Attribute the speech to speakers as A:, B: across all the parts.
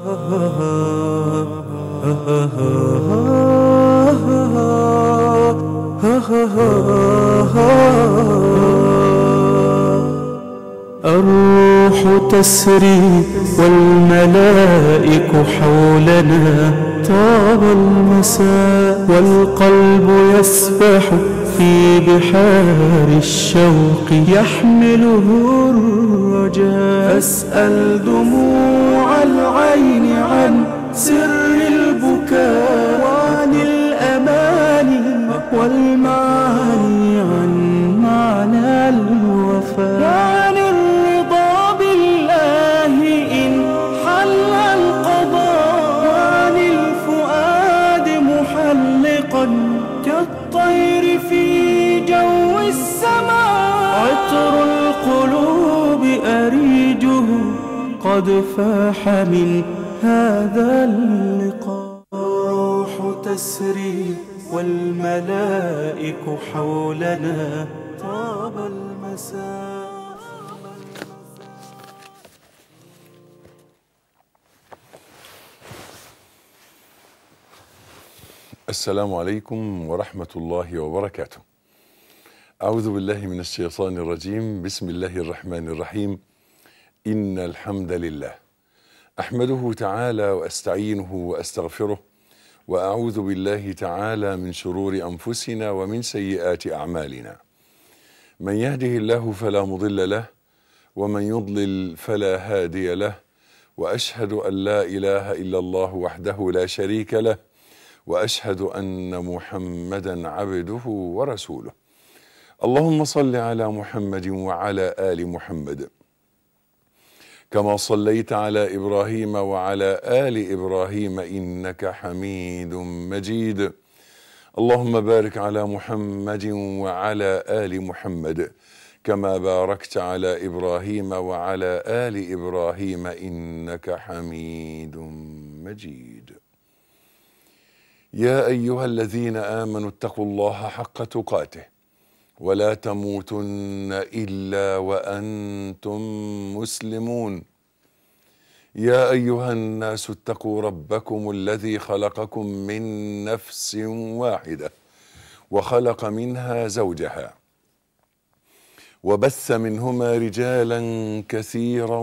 A: الروح تسري والملائك حولنا طاب المساء والقلب يسبح في بحار الشوق يحمله الرجاء أسأل دموع العين عن سر البكاء وعن الأماني والمعاني عن معنى الوفاء وعن الرضا بالله إن حل القضاء وعن الفؤاد محلقا كالطير في جو السماء عطر القلوب أريجه قد فاح من هذا اللقاء الروح تسري والملائك حولنا طاب المساء
B: السلام عليكم ورحمة الله وبركاته. أعوذ بالله من الشيطان الرجيم، بسم الله الرحمن الرحيم. إن الحمد لله أحمده تعالى وأستعينه وأستغفره وأعوذ بالله تعالى من شرور أنفسنا ومن سيئات أعمالنا. من يهده الله فلا مضل له ومن يضلل فلا هادي له وأشهد أن لا إله إلا الله وحده لا شريك له واشهد ان محمدا عبده ورسوله اللهم صل على محمد وعلى ال محمد كما صليت على ابراهيم وعلى ال ابراهيم انك حميد مجيد اللهم بارك على محمد وعلى ال محمد كما باركت على ابراهيم وعلى ال ابراهيم انك حميد مجيد يا ايها الذين امنوا اتقوا الله حق تقاته ولا تموتن الا وانتم مسلمون يا ايها الناس اتقوا ربكم الذي خلقكم من نفس واحده وخلق منها زوجها وبث منهما رجالا كثيرا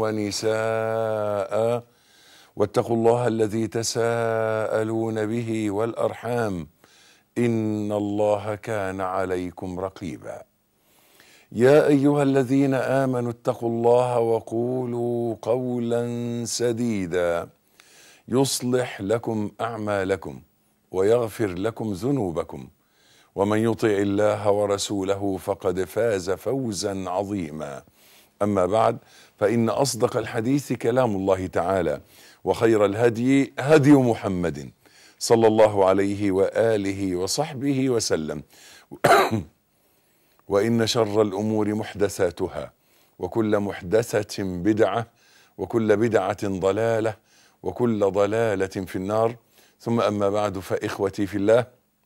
B: ونساء واتقوا الله الذي تساءلون به والارحام ان الله كان عليكم رقيبا يا ايها الذين امنوا اتقوا الله وقولوا قولا سديدا يصلح لكم اعمالكم ويغفر لكم ذنوبكم ومن يطع الله ورسوله فقد فاز فوزا عظيما اما بعد فان اصدق الحديث كلام الله تعالى وخير الهدي هدي محمد صلى الله عليه واله وصحبه وسلم وان شر الامور محدثاتها وكل محدثه بدعه وكل بدعه ضلاله وكل ضلاله في النار ثم اما بعد فاخوتي في الله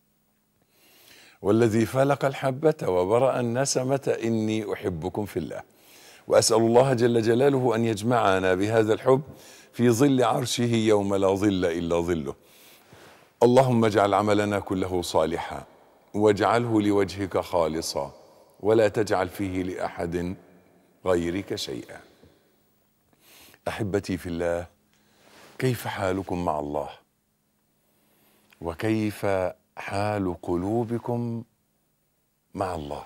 B: والذي فلق الحبه وبرا النسمه اني احبكم في الله واسال الله جل جلاله ان يجمعنا بهذا الحب في ظل عرشه يوم لا ظل الا ظله اللهم اجعل عملنا كله صالحا واجعله لوجهك خالصا ولا تجعل فيه لاحد غيرك شيئا احبتي في الله كيف حالكم مع الله وكيف حال قلوبكم مع الله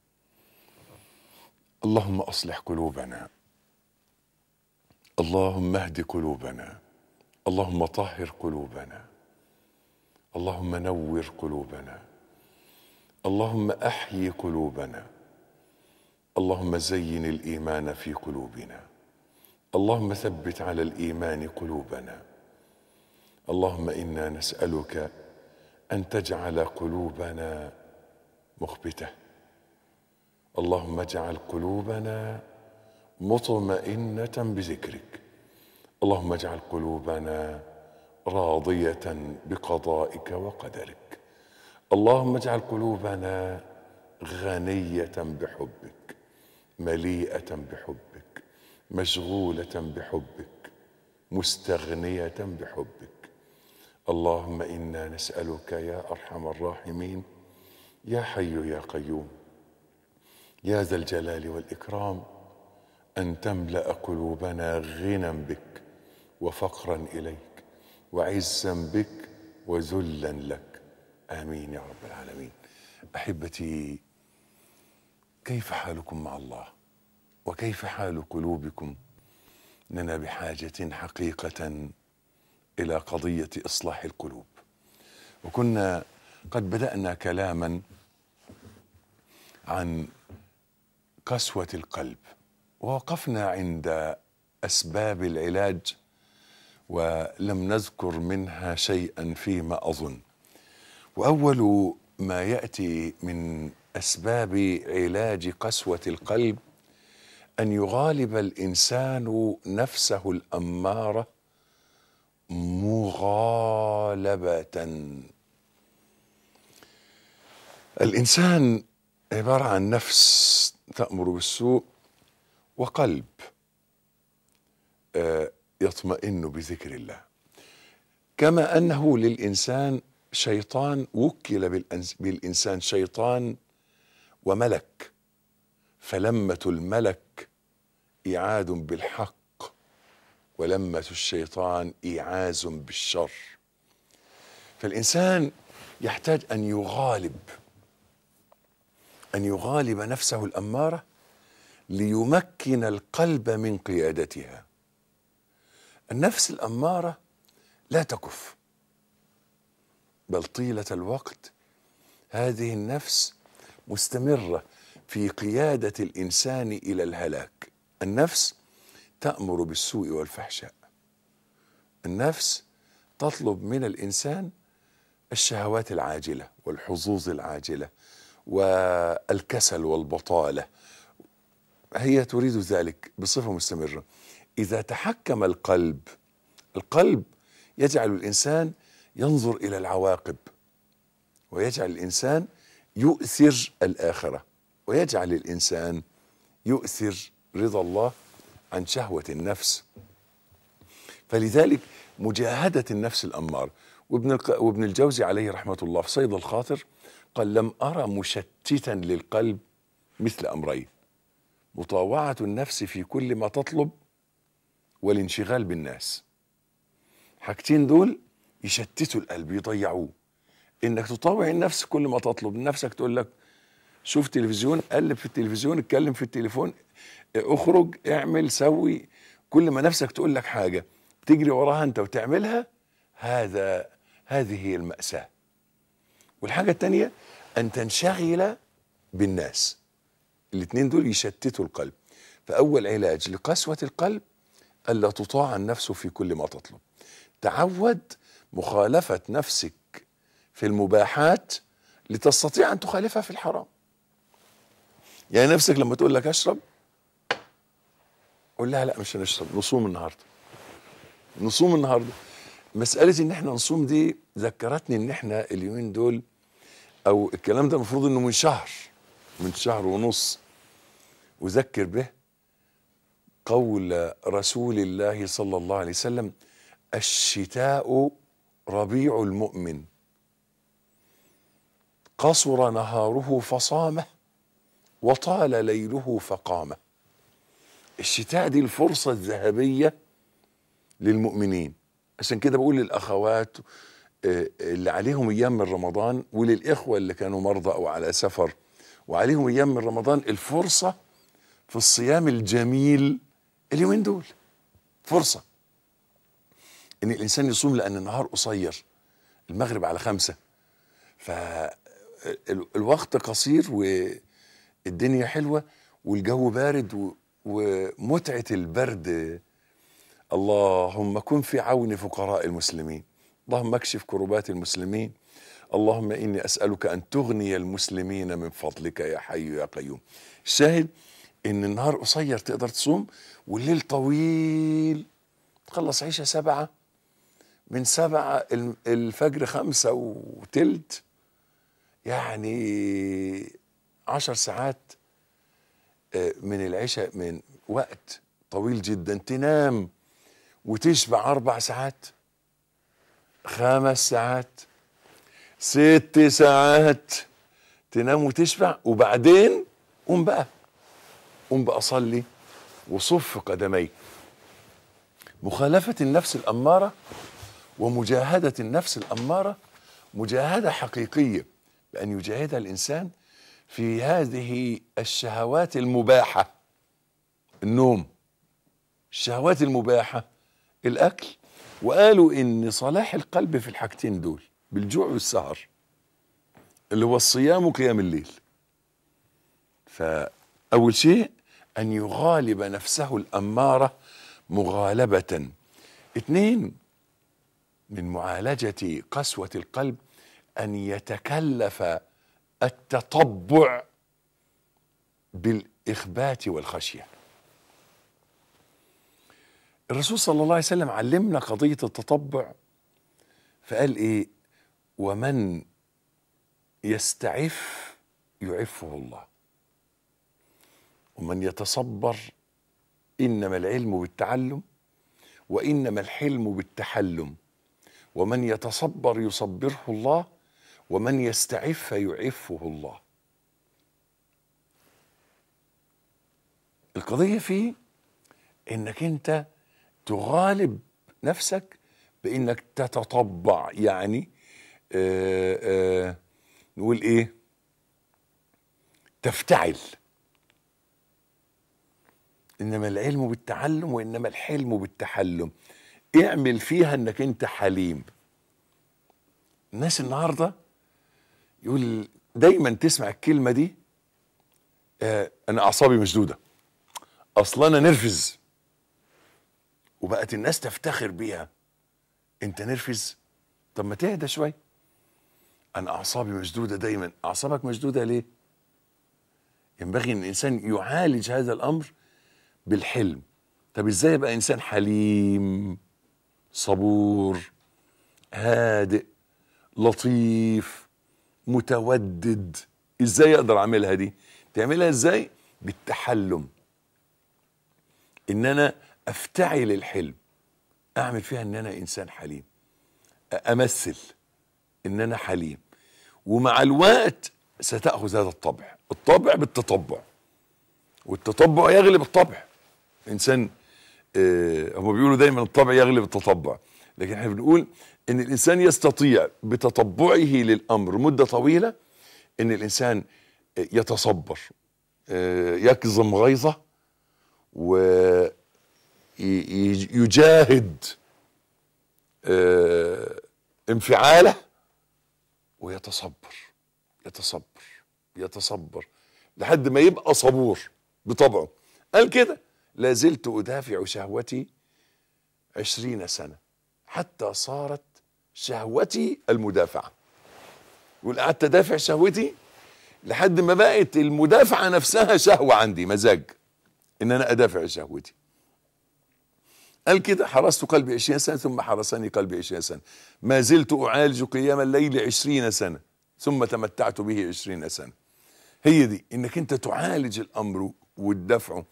B: اللهم اصلح قلوبنا اللهم اهد قلوبنا اللهم طهر قلوبنا اللهم نور قلوبنا اللهم احيي قلوبنا اللهم زين الايمان في قلوبنا اللهم ثبت على الايمان قلوبنا اللهم انا نسالك ان تجعل قلوبنا مخبته اللهم اجعل قلوبنا مطمئنه بذكرك اللهم اجعل قلوبنا راضيه بقضائك وقدرك اللهم اجعل قلوبنا غنيه بحبك مليئه بحبك مشغوله بحبك مستغنية بحبك اللهم إنا نسألك يا أرحم الراحمين يا حي يا قيوم يا ذا الجلال والإكرام أن تملأ قلوبنا غنى بك وفقرا إليك وعزا بك وذلا لك آمين يا رب العالمين أحبتي كيف حالكم مع الله وكيف حال قلوبكم اننا بحاجه حقيقه الى قضيه اصلاح القلوب وكنا قد بدانا كلاما عن قسوه القلب ووقفنا عند اسباب العلاج ولم نذكر منها شيئا فيما اظن واول ما ياتي من اسباب علاج قسوه القلب ان يغالب الانسان نفسه الاماره مغالبه الانسان عباره عن نفس تامر بالسوء وقلب آه، يطمئن بذكر الله كما انه للانسان شيطان وكل بالأنس- بالانسان شيطان وملك فلمه الملك ايعاد بالحق ولمه الشيطان ايعاز بالشر فالانسان يحتاج ان يغالب ان يغالب نفسه الاماره ليمكن القلب من قيادتها النفس الاماره لا تكف بل طيله الوقت هذه النفس مستمره في قياده الانسان الى الهلاك النفس تامر بالسوء والفحشاء النفس تطلب من الانسان الشهوات العاجله والحظوظ العاجله والكسل والبطاله هي تريد ذلك بصفه مستمره اذا تحكم القلب القلب يجعل الانسان ينظر الى العواقب ويجعل الانسان يؤثر الاخره ويجعل الانسان يؤثر رضا الله عن شهوه النفس فلذلك مجاهده النفس الاماره وابن الق- وابن الجوزي عليه رحمه الله في صيد الخاطر قال لم ارى مشتتا للقلب مثل امرين مطاوعه النفس في كل ما تطلب والانشغال بالناس حاجتين دول يشتتوا القلب يضيعوه انك تطاوع النفس كل ما تطلب نفسك تقول لك شوف تلفزيون قلب في التلفزيون اتكلم في التليفون اخرج اعمل سوي كل ما نفسك تقول لك حاجه تجري وراها انت وتعملها هذا هذه هي المأساة والحاجة التانية أن تنشغل بالناس الاثنين دول يشتتوا القلب فأول علاج لقسوة القلب ألا تطاع النفس في كل ما تطلب تعود مخالفة نفسك في المباحات لتستطيع أن تخالفها في الحرام يعني نفسك لما تقول لك أشرب قول لها لا مش هنشرب نصوم النهارده نصوم النهارده مسألة إن إحنا نصوم دي ذكرتني إن إحنا اليومين دول أو الكلام ده المفروض إنه من شهر من شهر ونص أذكر به قول رسول الله صلى الله عليه وسلم الشتاء ربيع المؤمن قصر نهاره فصامه وطال ليله فقامه الشتاء دي الفرصة الذهبية للمؤمنين عشان كده بقول للأخوات آه، اللي عليهم أيام من رمضان وللإخوة اللي كانوا مرضى أو على سفر وعليهم أيام من رمضان الفرصة في الصيام الجميل اليومين دول فرصة إن الإنسان يصوم لأن النهار قصير المغرب على خمسة فالوقت قصير والدنيا حلوة والجو بارد و- ومتعة البرد اللهم كن في عون فقراء المسلمين اللهم اكشف كربات المسلمين اللهم إني أسألك أن تغني المسلمين من فضلك يا حي يا قيوم الشاهد إن النهار قصير تقدر تصوم والليل طويل تخلص عيشة سبعة من سبعة الم- الفجر خمسة وتلت يعني عشر ساعات آه، من العشاء من وقت طويل جدا تنام وتشبع اربع ساعات خمس ساعات ست ساعات تنام وتشبع وبعدين قوم بقى قوم بقى صلي وصف قدميك مخالفة النفس الأمارة ومجاهدة النفس الأمارة مجاهدة حقيقية بأن يجاهدها الإنسان في هذه الشهوات المباحة النوم الشهوات المباحة الأكل وقالوا إن صلاح القلب في الحاجتين دول بالجوع والسهر اللي هو الصيام وقيام الليل فأول شيء أن يغالب نفسه الأمارة مغالبة اثنين من معالجة قسوة القلب أن يتكلف التطبع بالإخبات والخشية الرسول صلى الله عليه وسلم علمنا قضية التطبع فقال إيه ومن يستعف يعفه الله ومن يتصبر انما العلم بالتعلم وانما الحلم بالتحلم ومن يتصبر يصبره الله ومن يستعف يعفه الله القضيه فيه انك انت تغالب نفسك بانك تتطبع يعني آآ آآ نقول ايه تفتعل انما العلم بالتعلم وانما الحلم بالتحلم اعمل فيها انك انت حليم الناس النهارده يقول دايما تسمع الكلمه دي آه انا اعصابي مشدوده اصلا انا نرفز وبقت الناس تفتخر بيها انت نرفز طب ما تهدى شويه انا اعصابي مشدوده دايما اعصابك مشدوده ليه ينبغي ان الانسان يعالج هذا الامر بالحلم طب ازاي ابقى انسان حليم صبور هادئ لطيف متودد ازاي اقدر اعملها دي تعملها ازاي بالتحلم ان انا افتعل الحلم اعمل فيها ان انا انسان حليم امثل ان انا حليم ومع الوقت ستاخذ هذا الطبع الطبع بالتطبع والتطبع يغلب الطبع انسان آه هم بيقولوا دايما الطبع يغلب التطبع لكن احنا بنقول ان الانسان يستطيع بتطبعه للامر مده طويله ان الانسان يتصبر آه يكظم غيظه ويجاهد آه انفعاله ويتصبر يتصبر يتصبر لحد ما يبقى صبور بطبعه قال كده لا زلت أدافع شهوتي عشرين سنة حتى صارت شهوتي المدافعة يقول قعدت أدافع شهوتي لحد ما بقت المدافعة نفسها شهوة عندي مزاج إن أنا أدافع شهوتي قال كده حرست قلبي عشرين سنة ثم حرسني قلبي عشرين سنة ما زلت أعالج قيام الليل عشرين سنة ثم تمتعت به عشرين سنة هي دي انك انت تعالج الامر وتدفعه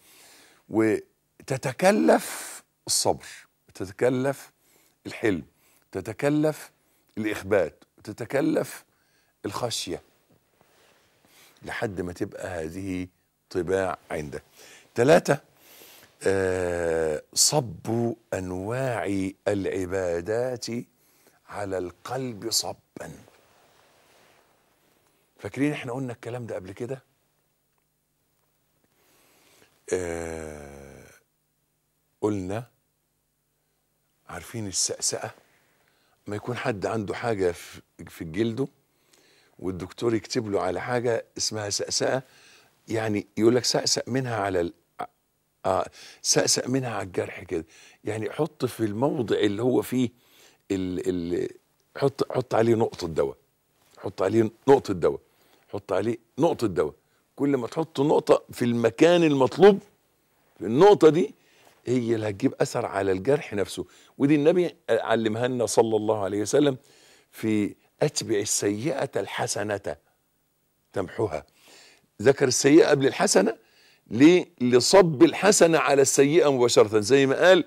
B: وتتكلف الصبر تتكلف الحلم تتكلف الاخبات تتكلف الخشيه لحد ما تبقى هذه طباع عندك ثلاثة آه صب أنواع العبادات على القلب صبا فاكرين احنا قلنا الكلام ده قبل كده آه قلنا عارفين السقسقة ما يكون حد عنده حاجة في في جلده والدكتور يكتب له على حاجة اسمها سقسقة يعني يقول لك سقسق منها على ال... آه سقسق منها على الجرح كده يعني حط في الموضع اللي هو فيه ال... ال... حط حط عليه نقطة دواء حط عليه نقطة دواء حط عليه نقطة دواء كل ما تحط نقطة في المكان المطلوب النقطة دي هي اللي هتجيب أثر على الجرح نفسه ودي النبي علمها لنا صلى الله عليه وسلم في أتبع السيئة الحسنة تمحوها ذكر السيئة قبل الحسنة ليه؟ لصب الحسنة على السيئة مباشرة زي ما قال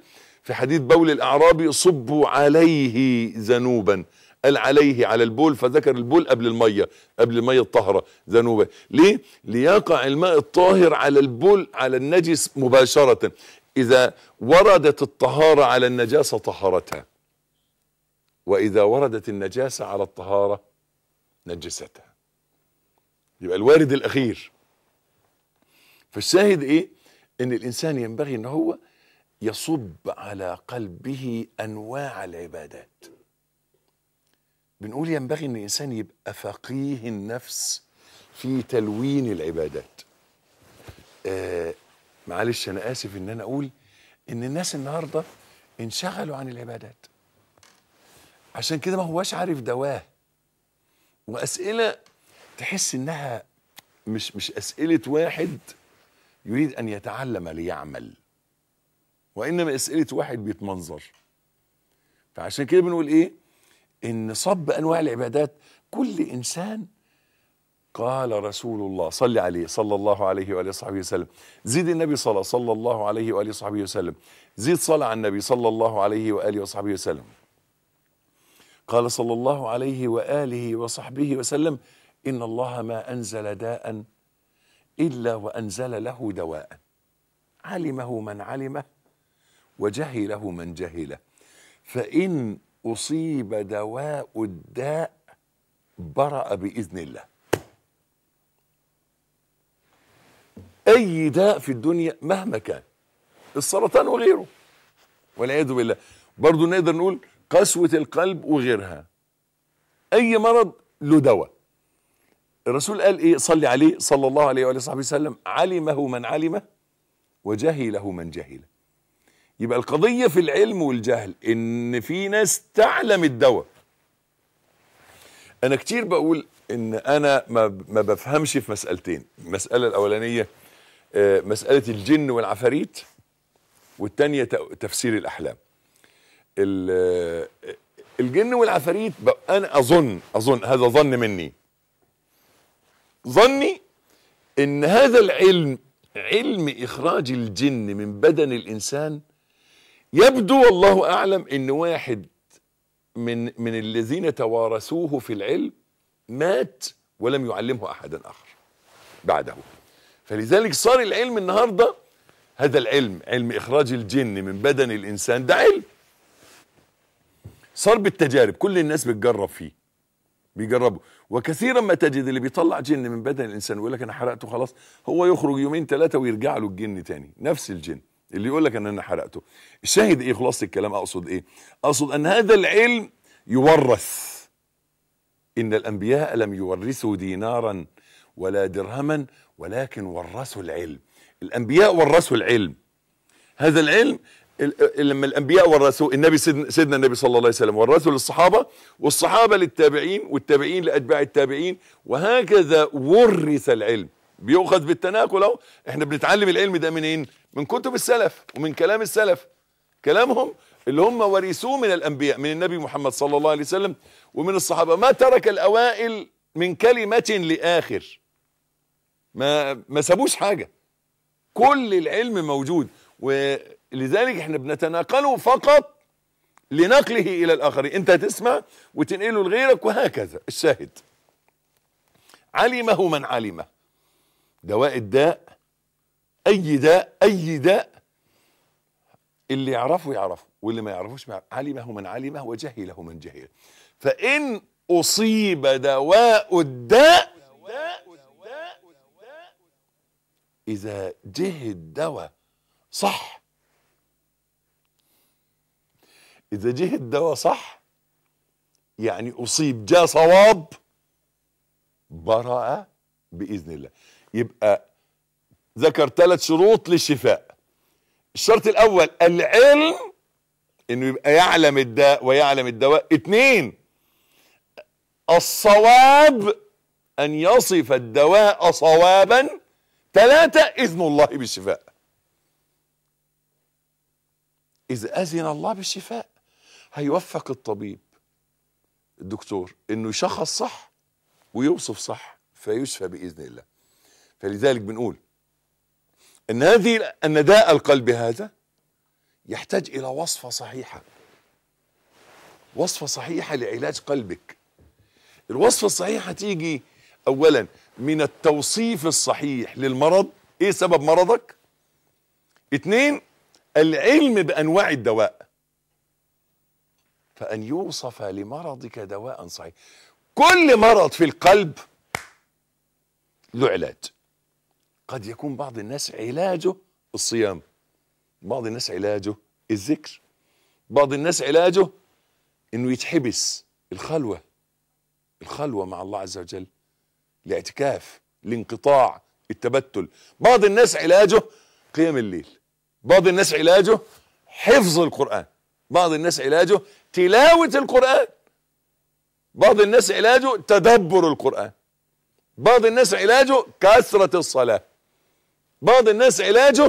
B: في حديث بول الاعرابي صبوا عليه ذنوبا قال عليه على البول فذكر البول قبل الميه قبل الميه الطاهره ذنوبا ليه ليقع الماء الطاهر على البول على النجس مباشره اذا وردت الطهاره على النجاسه طهرتها واذا وردت النجاسه على الطهاره نجستها يبقى الوارد الاخير فالشاهد ايه ان الانسان ينبغي ان هو يصب على قلبه انواع العبادات بنقول ينبغي ان الانسان يبقى فقيه النفس في تلوين العبادات آه معلش انا اسف ان انا اقول ان الناس النهارده انشغلوا عن العبادات عشان كده ما هواش عارف دواه واسئله تحس انها مش مش اسئله واحد يريد ان يتعلم ليعمل وانما اسئله واحد بيتمنظر فعشان كده بنقول ايه ان صب انواع العبادات كل انسان قال رسول الله صلى عليه صلى الله عليه واله وصحبه وسلم زيد النبي صلى صلى الله عليه واله وصحبه وسلم زيد صلى على النبي صلى الله عليه واله وصحبه وسلم قال صلى الله عليه واله وصحبه وسلم ان الله ما انزل داء الا وانزل له دواء علمه من علمه وجهله من جهله فان اصيب دواء الداء برأ باذن الله اي داء في الدنيا مهما كان السرطان وغيره والعياذ بالله برضه نقدر نقول قسوة القلب وغيرها اي مرض له دواء الرسول قال ايه صلي عليه صلى الله عليه وآله وصحبه وسلم علمه من علمه وجهله من جهله يبقى القضية في العلم والجهل ان في ناس تعلم الدواء انا كتير بقول ان انا ما, ما بفهمش في مسألتين المسألة الاولانية آه، مسألة الجن والعفاريت والتانية ت- تفسير الاحلام ال- آه، الجن والعفاريت ب- انا اظن اظن هذا ظن مني ظني ان هذا العلم علم اخراج الجن من بدن الانسان يبدو والله اعلم ان واحد من من الذين توارثوه في العلم مات ولم يعلمه احدا اخر بعده فلذلك صار العلم النهارده هذا العلم علم اخراج الجن من بدن الانسان ده علم صار بالتجارب كل الناس بتجرب فيه بيجربوا وكثيرا ما تجد اللي بيطلع جن من بدن الانسان ويقول لك انا حرقته خلاص هو يخرج يومين ثلاثه ويرجع له الجن تاني نفس الجن اللي يقول لك ان انا حرقته الشاهد ايه خلاصه الكلام اقصد ايه اقصد ان هذا العلم يورث ان الانبياء لم يورثوا دينارا ولا درهما ولكن ورثوا العلم الانبياء ورثوا العلم هذا العلم ال- ال- لما الانبياء ورثوا النبي سيدنا, سيدنا النبي صلى الله عليه وسلم ورثوا للصحابه والصحابه للتابعين والتابعين لاتباع التابعين وهكذا ورث العلم بيؤخذ بالتناقل اهو احنا بنتعلم العلم ده منين؟ من كتب السلف ومن كلام السلف كلامهم اللي هم ورثوه من الانبياء من النبي محمد صلى الله عليه وسلم ومن الصحابه ما ترك الاوائل من كلمه لاخر ما ما سابوش حاجه كل العلم موجود ولذلك احنا بنتناقله فقط لنقله الى الاخرين انت هتسمع وتنقله لغيرك وهكذا الشاهد علمه من علمه دواء الداء اي داء اي داء اللي يعرفه يعرفه واللي ما يعرفوش ما يعرف. علمه من علمه وجهله من جهله فان اصيب دواء الداء اذا جه الدواء صح اذا جه الدواء صح يعني اصيب جاء صواب برأ باذن الله يبقى ذكر ثلاث شروط للشفاء الشرط الاول العلم انه يبقى يعلم الداء ويعلم الدواء اتنين الصواب ان يصف الدواء صوابا ثلاثة اذن الله بالشفاء اذا اذن الله بالشفاء هيوفق الطبيب الدكتور انه يشخص صح ويوصف صح فيشفى باذن الله فلذلك بنقول ان هذه ان داء القلب هذا يحتاج الى وصفه صحيحه وصفه صحيحه لعلاج قلبك الوصفه الصحيحه تيجي اولا من التوصيف الصحيح للمرض ايه سبب مرضك اتنين العلم بانواع الدواء فان يوصف لمرضك دواء صحيح كل مرض في القلب له علاج قد يكون بعض الناس علاجه الصيام بعض الناس علاجه الذكر بعض الناس علاجه انه يتحبس الخلوه الخلوه مع الله عز وجل الاعتكاف الانقطاع التبتل بعض الناس علاجه قيام الليل بعض الناس علاجه حفظ القرآن بعض الناس علاجه تلاوة القرآن بعض الناس علاجه تدبر القرآن بعض الناس علاجه كثرة الصلاة بعض الناس علاجه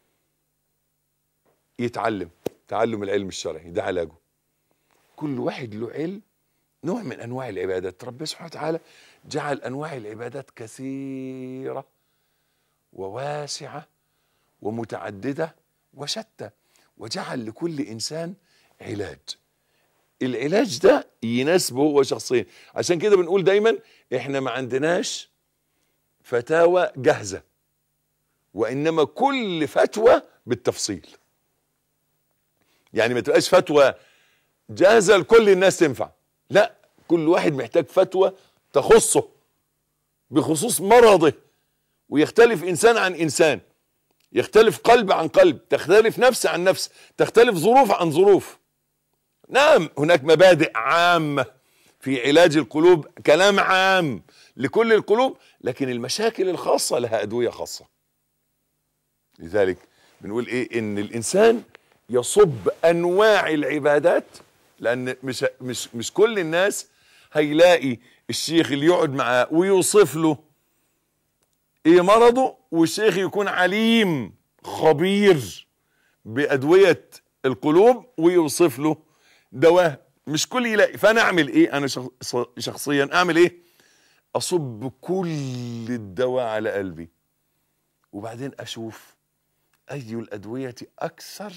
B: يتعلم تعلم العلم الشرعي ده علاجه كل واحد له علم نوع من انواع العبادات ربنا سبحانه وتعالى جعل انواع العبادات كثيره وواسعه ومتعدده وشتى وجعل لكل انسان علاج العلاج ده يناسبه هو شخصيا عشان كده بنقول دايما احنا ما عندناش فتاوى جاهزه وانما كل فتوى بالتفصيل يعني ما تبقاش فتوى جاهزه لكل الناس تنفع لا كل واحد محتاج فتوى تخصه بخصوص مرضه ويختلف انسان عن انسان يختلف قلب عن قلب تختلف نفس عن نفس تختلف ظروف عن ظروف نعم هناك مبادئ عامه في علاج القلوب كلام عام لكل القلوب لكن المشاكل الخاصه لها ادويه خاصه لذلك بنقول ايه ان الانسان يصب انواع العبادات لان مش مش مش كل الناس هيلاقي الشيخ اللي يقعد معاه ويوصف له ايه مرضه والشيخ يكون عليم خبير بادويه القلوب ويوصف له دواء مش كل يلاقي فانا اعمل ايه انا شخص- شخصيا اعمل ايه اصب كل الدواء على قلبي وبعدين اشوف اي الادويه اكثر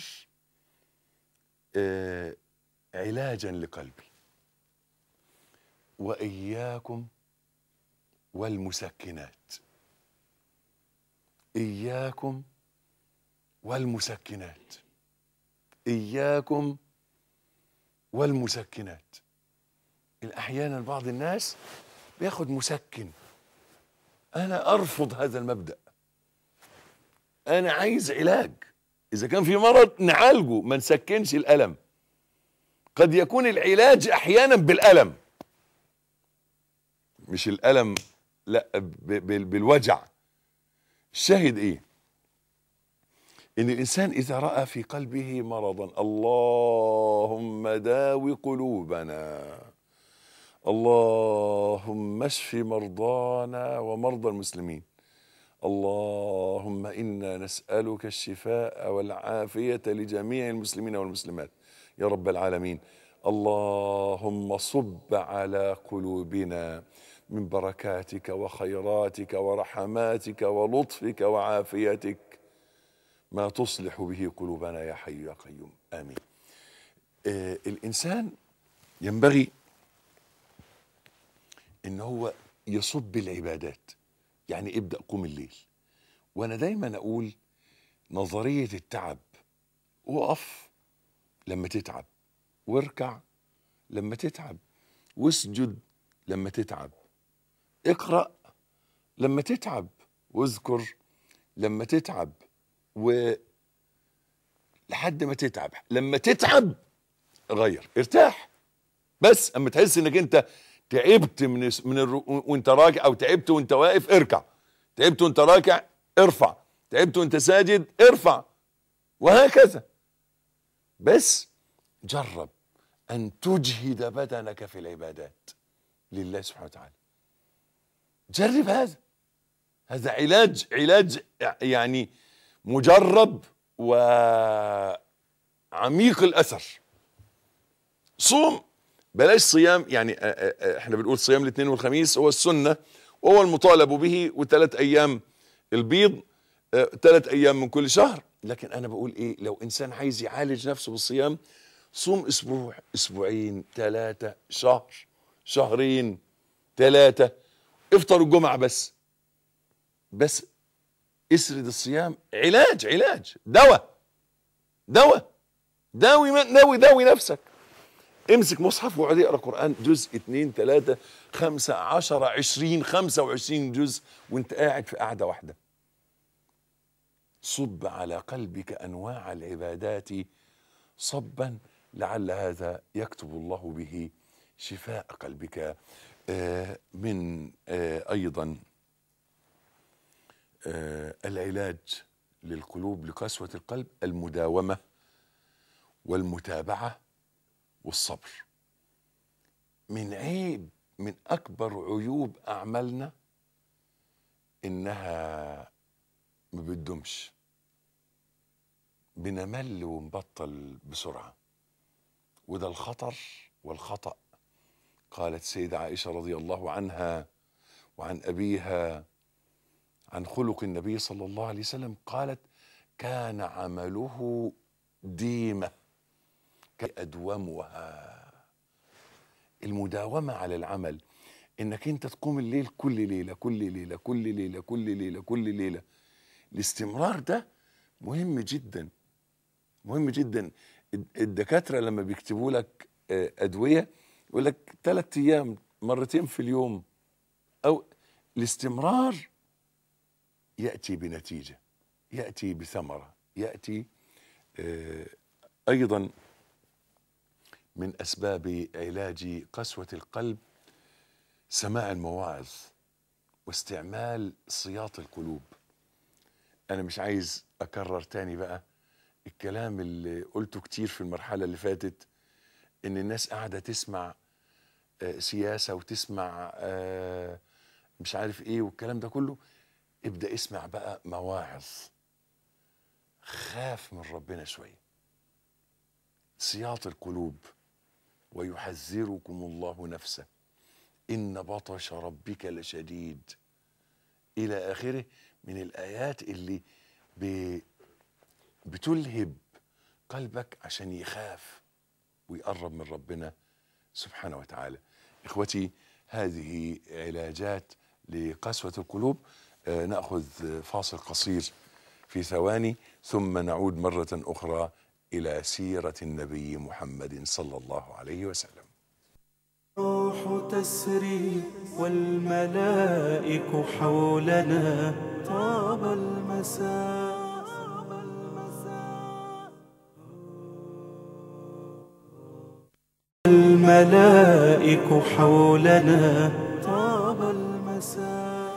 B: آه علاجا لقلبي واياكم والمسكنات اياكم والمسكنات اياكم والمسكنات احيانا بعض الناس بياخد مسكن انا ارفض هذا المبدا انا عايز علاج اذا كان في مرض نعالجه ما نسكنش الالم قد يكون العلاج احيانا بالالم مش الالم لا ب- ب- بالوجع الشاهد ايه ان الانسان اذا راى في قلبه مرضا اللهم داوي قلوبنا اللهم اشف مرضانا ومرضى المسلمين اللهم انا نسالك الشفاء والعافيه لجميع المسلمين والمسلمات يا رب العالمين اللهم صب على قلوبنا من بركاتك وخيراتك ورحماتك ولطفك وعافيتك ما تصلح به قلوبنا يا حي يا قيوم امين آه الانسان ينبغي ان هو يصب العبادات يعني ابدا قوم الليل وانا دايما اقول نظريه التعب وقف لما تتعب واركع لما تتعب واسجد لما تتعب اقرا لما تتعب واذكر لما تتعب و لحد ما تتعب لما تتعب غير ارتاح بس اما تحس انك انت تعبت من من الرو... وانت راكع او تعبت وانت واقف اركع تعبت وانت راكع ارفع تعبت وانت ساجد ارفع وهكذا بس جرب ان تجهد بدنك في العبادات لله سبحانه وتعالى جرب هذا هذا علاج علاج يعني مجرب وعميق الاثر صوم بلاش صيام يعني آه، آه، آه، احنا بنقول صيام الاثنين والخميس هو السنه وهو المطالب به وثلاث ايام البيض ثلاث ايام من كل شهر لكن انا بقول ايه لو انسان عايز يعالج نفسه بالصيام صوم اسبوع اسبوعين ثلاثة شهر شهرين ثلاثة افطر الجمعة بس بس اسرد الصيام علاج علاج دواء دواء داوي داوي داوي نفسك امسك مصحف واقعد اقرا قران جزء اثنين ثلاثة خمسة عشرة عشرين خمسة وعشرين جزء وانت قاعد في قعدة واحدة صب على قلبك انواع العبادات صبا لعل هذا يكتب الله به شفاء قلبك آه، من آه، ايضا آه، العلاج للقلوب لقسوه القلب المداومه والمتابعه والصبر من عيب من اكبر عيوب اعمالنا انها ما بتدومش بنمل ونبطل بسرعه وده الخطر والخطأ قالت سيدة عائشة رضي الله عنها وعن أبيها عن خلق النبي صلى الله عليه وسلم قالت كان عمله ديمة أدومها المداومة على العمل انك انت تقوم الليل كل ليلة كل ليلة كل ليلة كل ليلة كل ليلة الاستمرار ده مهم جدا مهم جدا الدكاتره لما بيكتبوا لك آه، ادويه يقول لك ثلاث ايام مرتين في اليوم او الاستمرار ياتي بنتيجه ياتي بثمره ياتي آه، ايضا من اسباب علاج قسوه القلب سماع المواعظ واستعمال صياط القلوب انا مش عايز اكرر تاني بقى الكلام اللي قلته كتير في المرحلة اللي فاتت ان الناس قاعدة تسمع آه، سياسة وتسمع آه، مش عارف ايه والكلام ده كله ابدأ اسمع بقى مواعظ خاف من ربنا شوية سياط القلوب ويحذركم الله نفسه إن بطش ربك لشديد إلى آخره من الآيات اللي ب بتلهب قلبك عشان يخاف ويقرب من ربنا سبحانه وتعالى اخوتي هذه علاجات لقسوه القلوب آه ناخذ فاصل قصير في ثواني ثم نعود مره اخرى الى سيره النبي محمد صلى الله عليه وسلم
A: الروح تسري والملائك حولنا طاب المساء الملائك حولنا طاب المساء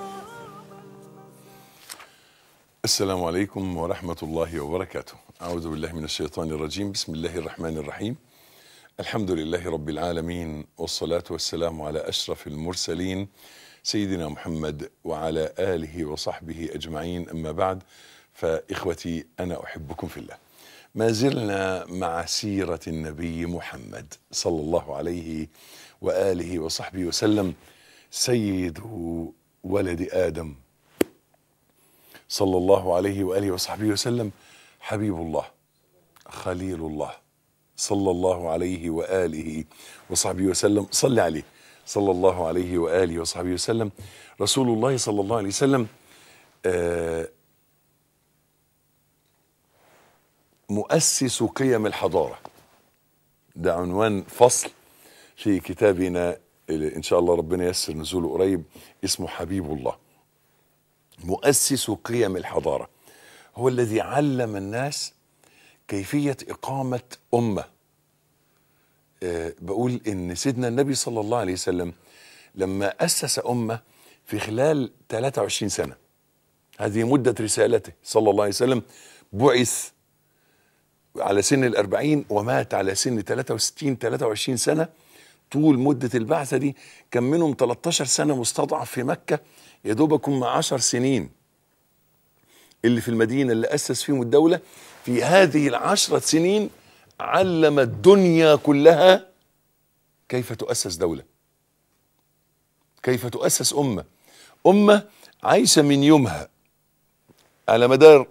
B: السلام عليكم ورحمة الله وبركاته أعوذ بالله من الشيطان الرجيم بسم الله الرحمن الرحيم الحمد لله رب العالمين والصلاة والسلام على أشرف المرسلين سيدنا محمد وعلى آله وصحبه أجمعين أما بعد فإخوتي أنا أحبكم في الله ما زلنا مع سيرة النبي محمد صلى الله عليه وآله وصحبه وسلم سيد ولد آدم صلى الله عليه واله وصحبه وسلم حبيب الله خليل الله صلى الله عليه واله وصحبه وسلم صل عليه صلى الله عليه واله وصحبه وسلم رسول الله صلى الله عليه وسلم آه، مؤسس قيم الحضاره ده عنوان فصل في كتابنا اللي ان شاء الله ربنا ييسر نزوله قريب اسمه حبيب الله مؤسس قيم الحضاره هو الذي علم الناس كيفيه اقامه امه أه بقول ان سيدنا النبي صلى الله عليه وسلم لما اسس امه في خلال 23 سنه هذه مده رسالته صلى الله عليه وسلم بعث على سن الأربعين ومات على سن 63 23 سنة طول مدة البعثة دي كان منهم 13 سنة مستضعف في مكة يا دوبكم مع 10 سنين اللي في المدينة اللي أسس فيهم الدولة في هذه العشرة سنين علم الدنيا كلها كيف تؤسس دولة كيف تؤسس أمة أمة عايشة من يومها على مدار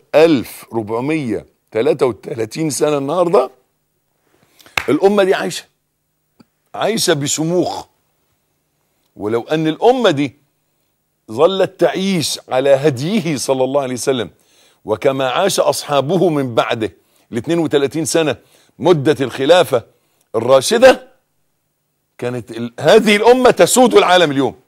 B: 1433 سنة النهاردة الأمة دي عايشة عايشة بشموخ ولو أن الأمة دي ظلت تعيش على هديه صلى الله عليه وسلم وكما عاش أصحابه من بعده ل 32 سنة مدة الخلافة الراشدة كانت ال- هذه الأمة تسود العالم اليوم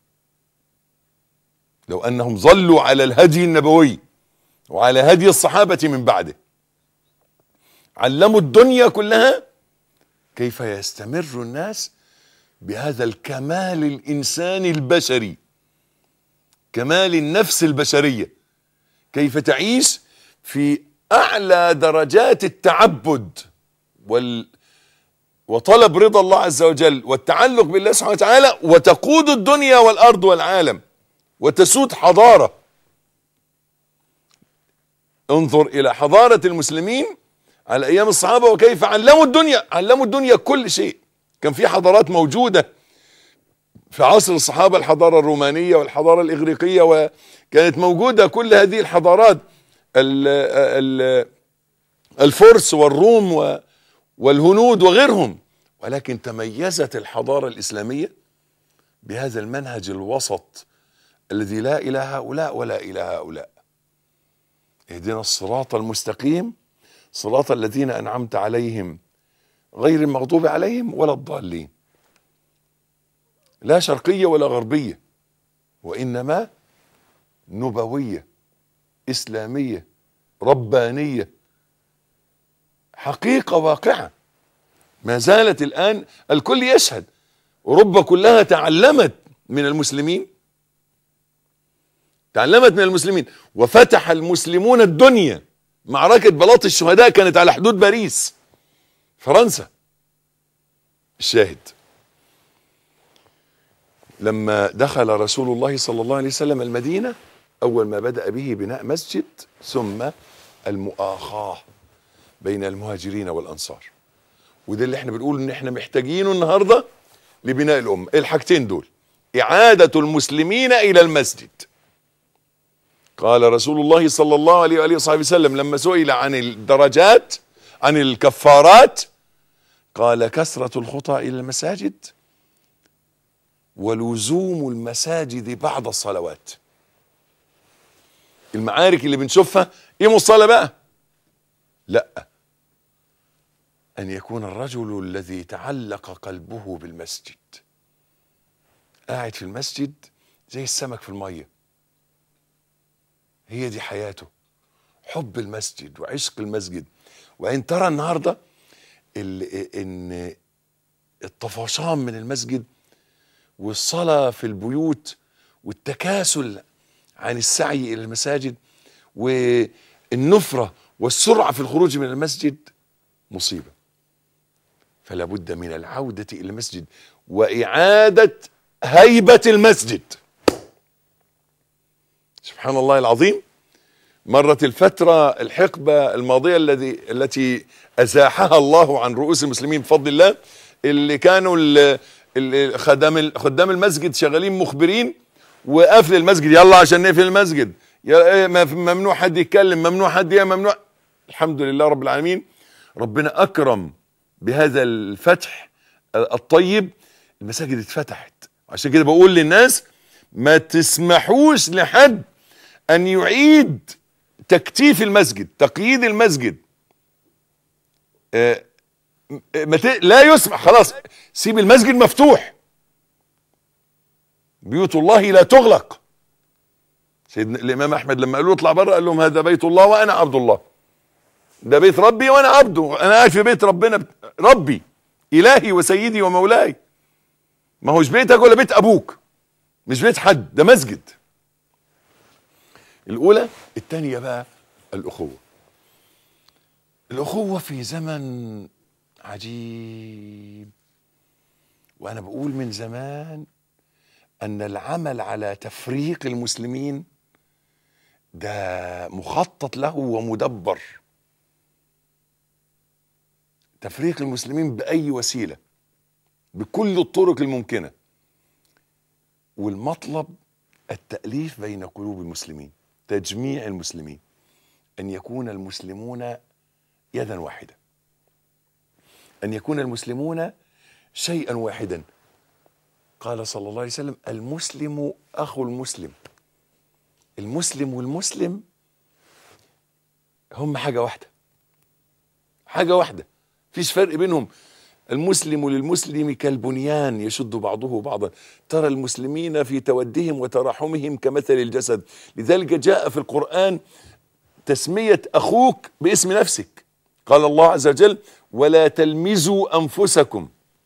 B: لو أنهم ظلوا على الهدي النبوي وعلى هدي الصحابة من بعده علموا الدنيا كلها كيف يستمر الناس بهذا الكمال الإنساني البشري كمال النفس البشرية كيف تعيش في أعلى درجات التعبد وال وطلب رضا الله عز وجل والتعلق بالله سبحانه وتعالى وتقود الدنيا والأرض والعالم وتسود حضارة انظر إلى حضارة المسلمين على أيام الصحابة وكيف علموا الدنيا علموا الدنيا كل شيء كان في حضارات موجودة في عصر الصحابة الحضارة الرومانية والحضارة الإغريقية وكانت موجودة كل هذه الحضارات ال ال الفرس والروم و- والهنود وغيرهم ولكن تميزت الحضارة الإسلامية بهذا المنهج الوسط الذي لا إلى هؤلاء ولا إلى هؤلاء اهدنا الصراط المستقيم صراط الذين أنعمت عليهم غير المغضوب عليهم ولا الضالين لا شرقية ولا غربية وإنما نبوية إسلامية ربانية حقيقة واقعة ما زالت الآن الكل يشهد أوروبا كلها تعلمت من المسلمين تعلمت من المسلمين وفتح المسلمون الدنيا معركة بلاط الشهداء كانت على حدود باريس فرنسا الشاهد لما دخل رسول الله صلى الله عليه وسلم المدينة أول ما بدأ به بناء مسجد ثم المؤاخاة بين المهاجرين والأنصار وده اللي احنا بنقول ان احنا محتاجينه النهاردة لبناء الأمة الحاجتين دول إعادة المسلمين إلى المسجد قال رسول الله صلى الله عليه وآله وصحبه وسلم لما سئل عن الدرجات عن الكفارات قال كثرة الخطى إلى المساجد ولزوم المساجد بعد الصلوات المعارك اللي بنشوفها ايه مصلى بقى لا ان يكون الرجل الذي تعلق قلبه بالمسجد قاعد في المسجد زي السمك في الميه هي دي حياته حب المسجد وعشق المسجد وان ترى النهارده ال- ان الطفشان من المسجد والصلاة في البيوت والتكاسل عن السعي إلى المساجد والنفرة والسرعة في الخروج من المسجد مصيبة فلا بد من العودة إلى المسجد وإعادة هيبة المسجد سبحان الله العظيم مرت الفترة الحقبة الماضية الذي التي أزاحها الله عن رؤوس المسلمين بفضل الله اللي كانوا ال- ال- خدام خدام المسجد شغالين مخبرين وقفل المسجد يلا عشان نقفل المسجد يا إيه ما- ممنوع حد يتكلم ممنوع حد يا ممنوع الحمد لله رب العالمين ربنا أكرم بهذا الفتح الطيب المساجد اتفتحت عشان كده بقول للناس ما تسمحوش لحد ان يعيد تكتيف المسجد تقييد المسجد آه، ما ت... لا يسمح خلاص سيب المسجد مفتوح بيوت الله لا تغلق سيدنا الامام احمد لما قالوا له اطلع بره قال لهم هذا بيت الله وانا عبد الله ده بيت ربي وانا عبده انا قاعد في بيت ربنا ب- ربي الهي وسيدي ومولاي ما هوش بيتك ولا بيت ابوك مش بيت حد ده مسجد الاولى الثانيه بقى الاخوه الاخوه في زمن عجيب وانا بقول من زمان ان العمل على تفريق المسلمين ده مخطط له ومدبر تفريق المسلمين باي وسيله بكل الطرق الممكنه والمطلب التاليف بين قلوب المسلمين تجميع المسلمين ان يكون المسلمون يدا واحده ان يكون المسلمون شيئا واحدا قال صلى الله عليه وسلم المسلم اخو المسلم المسلم والمسلم هم حاجه واحده حاجه واحده فيش فرق بينهم المسلم للمسلم كالبنيان يشد بعضه بعضا ترى المسلمين في تودهم وتراحمهم كمثل الجسد لذلك جاء في القرآن تسمية أخوك باسم نفسك قال الله عز وجل ولا تلمزوا أنفسكم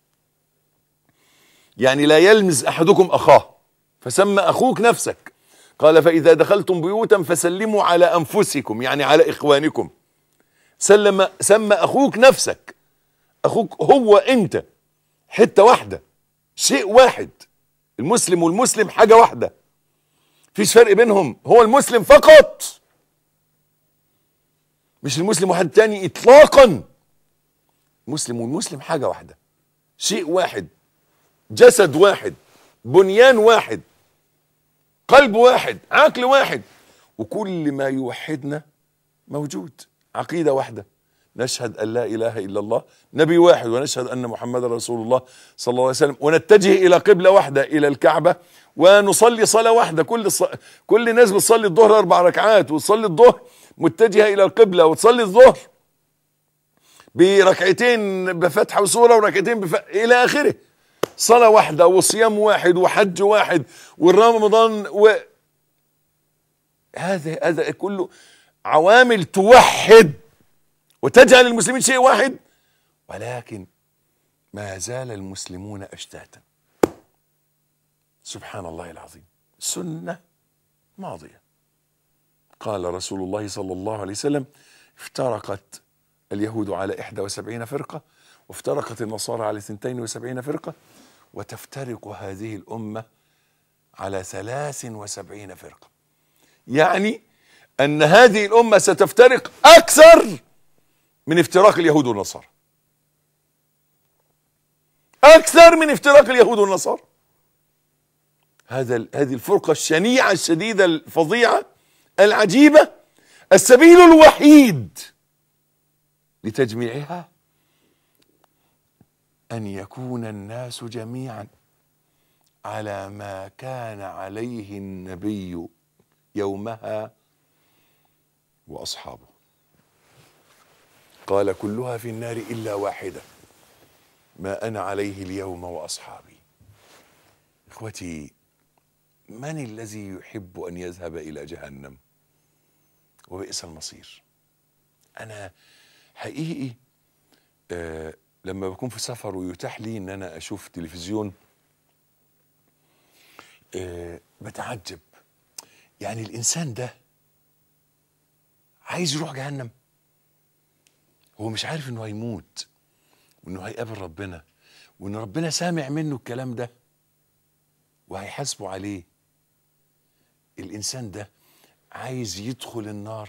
B: يعني لا يلمز أحدكم أخاه فسمى أخوك نفسك قال فإذا دخلتم بيوتا فسلموا على أنفسكم يعني على إخوانكم سلم سمى أخوك نفسك اخوك هو انت حته واحده شيء واحد المسلم والمسلم حاجه واحده فيش فرق بينهم هو المسلم فقط مش المسلم واحد تاني اطلاقا مسلم والمسلم حاجه واحده شيء واحد جسد واحد بنيان واحد قلب واحد عقل واحد وكل ما يوحدنا موجود عقيده واحده نشهد ان لا اله الا الله نبي واحد ونشهد ان محمد رسول الله صلى الله عليه وسلم ونتجه الى قبله واحده الى الكعبه ونصلي صلاه واحده كل الص... كل الناس بتصلي الظهر اربع ركعات وتصلي الظهر متجهه الى القبله وتصلي الظهر بركعتين بفتحه وسوره وركعتين بف... الى اخره صلاه واحده وصيام واحد وحج واحد والرمضان و هذا هذا كله عوامل توحد وتجعل المسلمين شيء واحد ولكن ما زال المسلمون اشتاتا سبحان الله العظيم سنه ماضيه قال رسول الله صلى الله عليه وسلم افترقت اليهود على 71 فرقه وافترقت النصارى على 72 فرقه وتفترق هذه الامه على 73 فرقه يعني ان هذه الامه ستفترق اكثر من افتراق اليهود والنصارى اكثر من افتراق اليهود والنصارى هذا هذه الفرقه الشنيعه الشديده الفظيعه العجيبه السبيل الوحيد لتجميعها ان يكون الناس جميعا على ما كان عليه النبي يومها واصحابه قال كلها في النار الا واحده ما انا عليه اليوم واصحابي اخوتي من الذي يحب ان يذهب الى جهنم وبئس المصير انا حقيقي آه لما بكون في سفر ويتاح لي ان انا اشوف تلفزيون آه بتعجب يعني الانسان ده عايز يروح جهنم هو مش عارف انه هيموت وانه هيقابل ربنا وان ربنا سامع منه الكلام ده وهيحاسبه عليه الانسان ده عايز يدخل النار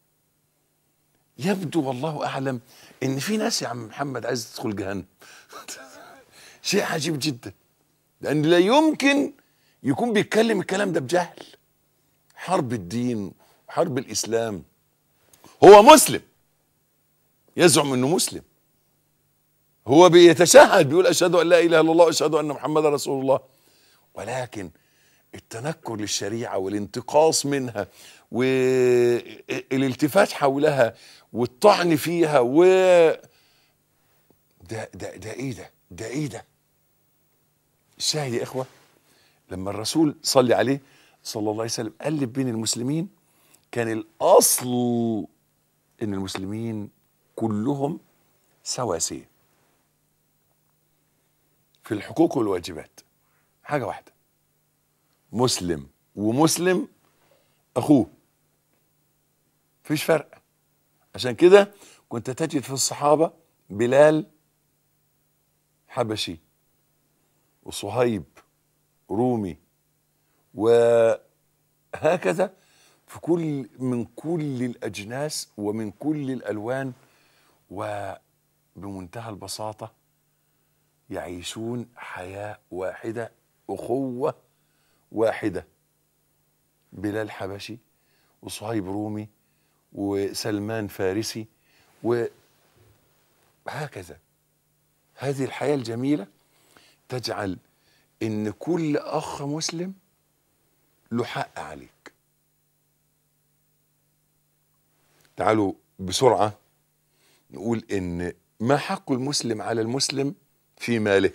B: يبدو والله اعلم ان في ناس يا عم محمد عايز تدخل جهنم شيء عجيب جدا لان لا يمكن يكون بيتكلم الكلام ده بجهل حرب الدين حرب الاسلام هو مسلم يزعم انه مسلم هو بيتشهد بيقول اشهد ان لا اله الا الله واشهد ان محمدا رسول الله ولكن التنكر للشريعه والانتقاص منها والالتفات حولها والطعن فيها و ده ده ده ايه ده؟ ده ايه ده؟ الشاهد يا اخوه لما الرسول صلي عليه صلى الله عليه وسلم قلب بين المسلمين كان الاصل ان المسلمين كلهم سواسية في الحقوق والواجبات حاجة واحدة مسلم ومسلم أخوه فيش فرق عشان كده كنت تجد في الصحابة بلال حبشي وصهيب رومي وهكذا في كل من كل الأجناس ومن كل الألوان وبمنتهى البساطة يعيشون حياة واحدة أخوة واحدة بلال حبشي وصهيب رومي وسلمان فارسي وهكذا هذه الحياة الجميلة تجعل ان كل اخ مسلم له حق عليك تعالوا بسرعة نقول ان ما حق المسلم على المسلم في ماله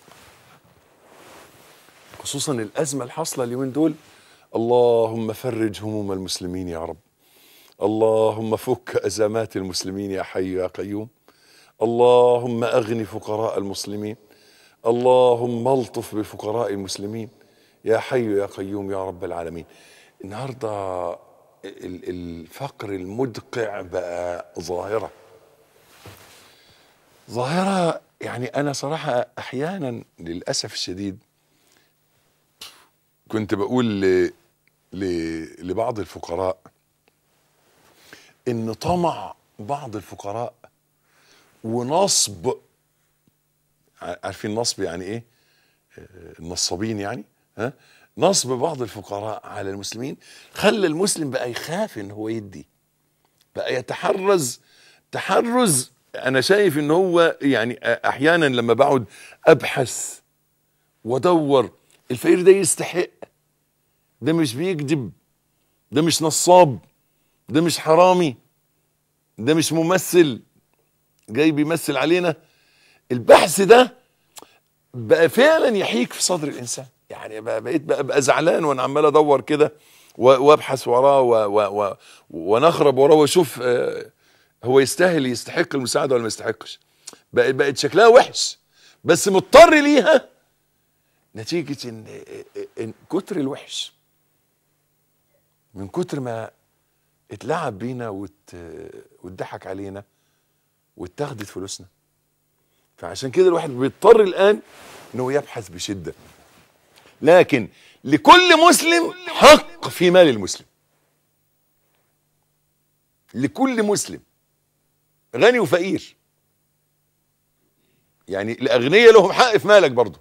B: خصوصا الازمة الحاصلة اليومين دول اللهم فرج هموم المسلمين يا رب اللهم فك ازمات المسلمين يا حي يا قيوم اللهم اغن فقراء المسلمين اللهم الطف بفقراء المسلمين يا حي يا قيوم يا رب العالمين النهارده ال- الفقر المدقع بقى ظاهره ظاهره يعني انا صراحه احيانا للاسف الشديد كنت بقول ل... ل... لبعض الفقراء ان طمع بعض الفقراء ونصب ع- عارفين نصب يعني ايه آه، النصابين يعني ها نصب بعض الفقراء على المسلمين خلى المسلم بقى يخاف ان هو يدي بقى يتحرز تحرز انا شايف ان هو يعني احيانا لما بقعد ابحث وادور الفقير ده يستحق ده مش بيكذب ده مش نصاب ده مش حرامي ده مش ممثل جاي بيمثل علينا البحث ده بقى فعلا يحيك في صدر الانسان يعني بقى بقيت بقى, بقى زعلان وانا عمال ادور كده و- وابحث وراه و- و- و- ونخرب وراه واشوف آه، هو يستاهل يستحق المساعده ولا ما يستحقش بقت بقت شكلها وحش بس مضطر ليها نتيجه ان ان كتر الوحش من كتر ما اتلعب بينا وات- واتضحك علينا واتاخدت فلوسنا فعشان كده الواحد بيضطر الان انه يبحث بشده لكن لكل مسلم حق في مال المسلم لكل مسلم غني وفقير يعني الاغنياء لهم حق في مالك برضه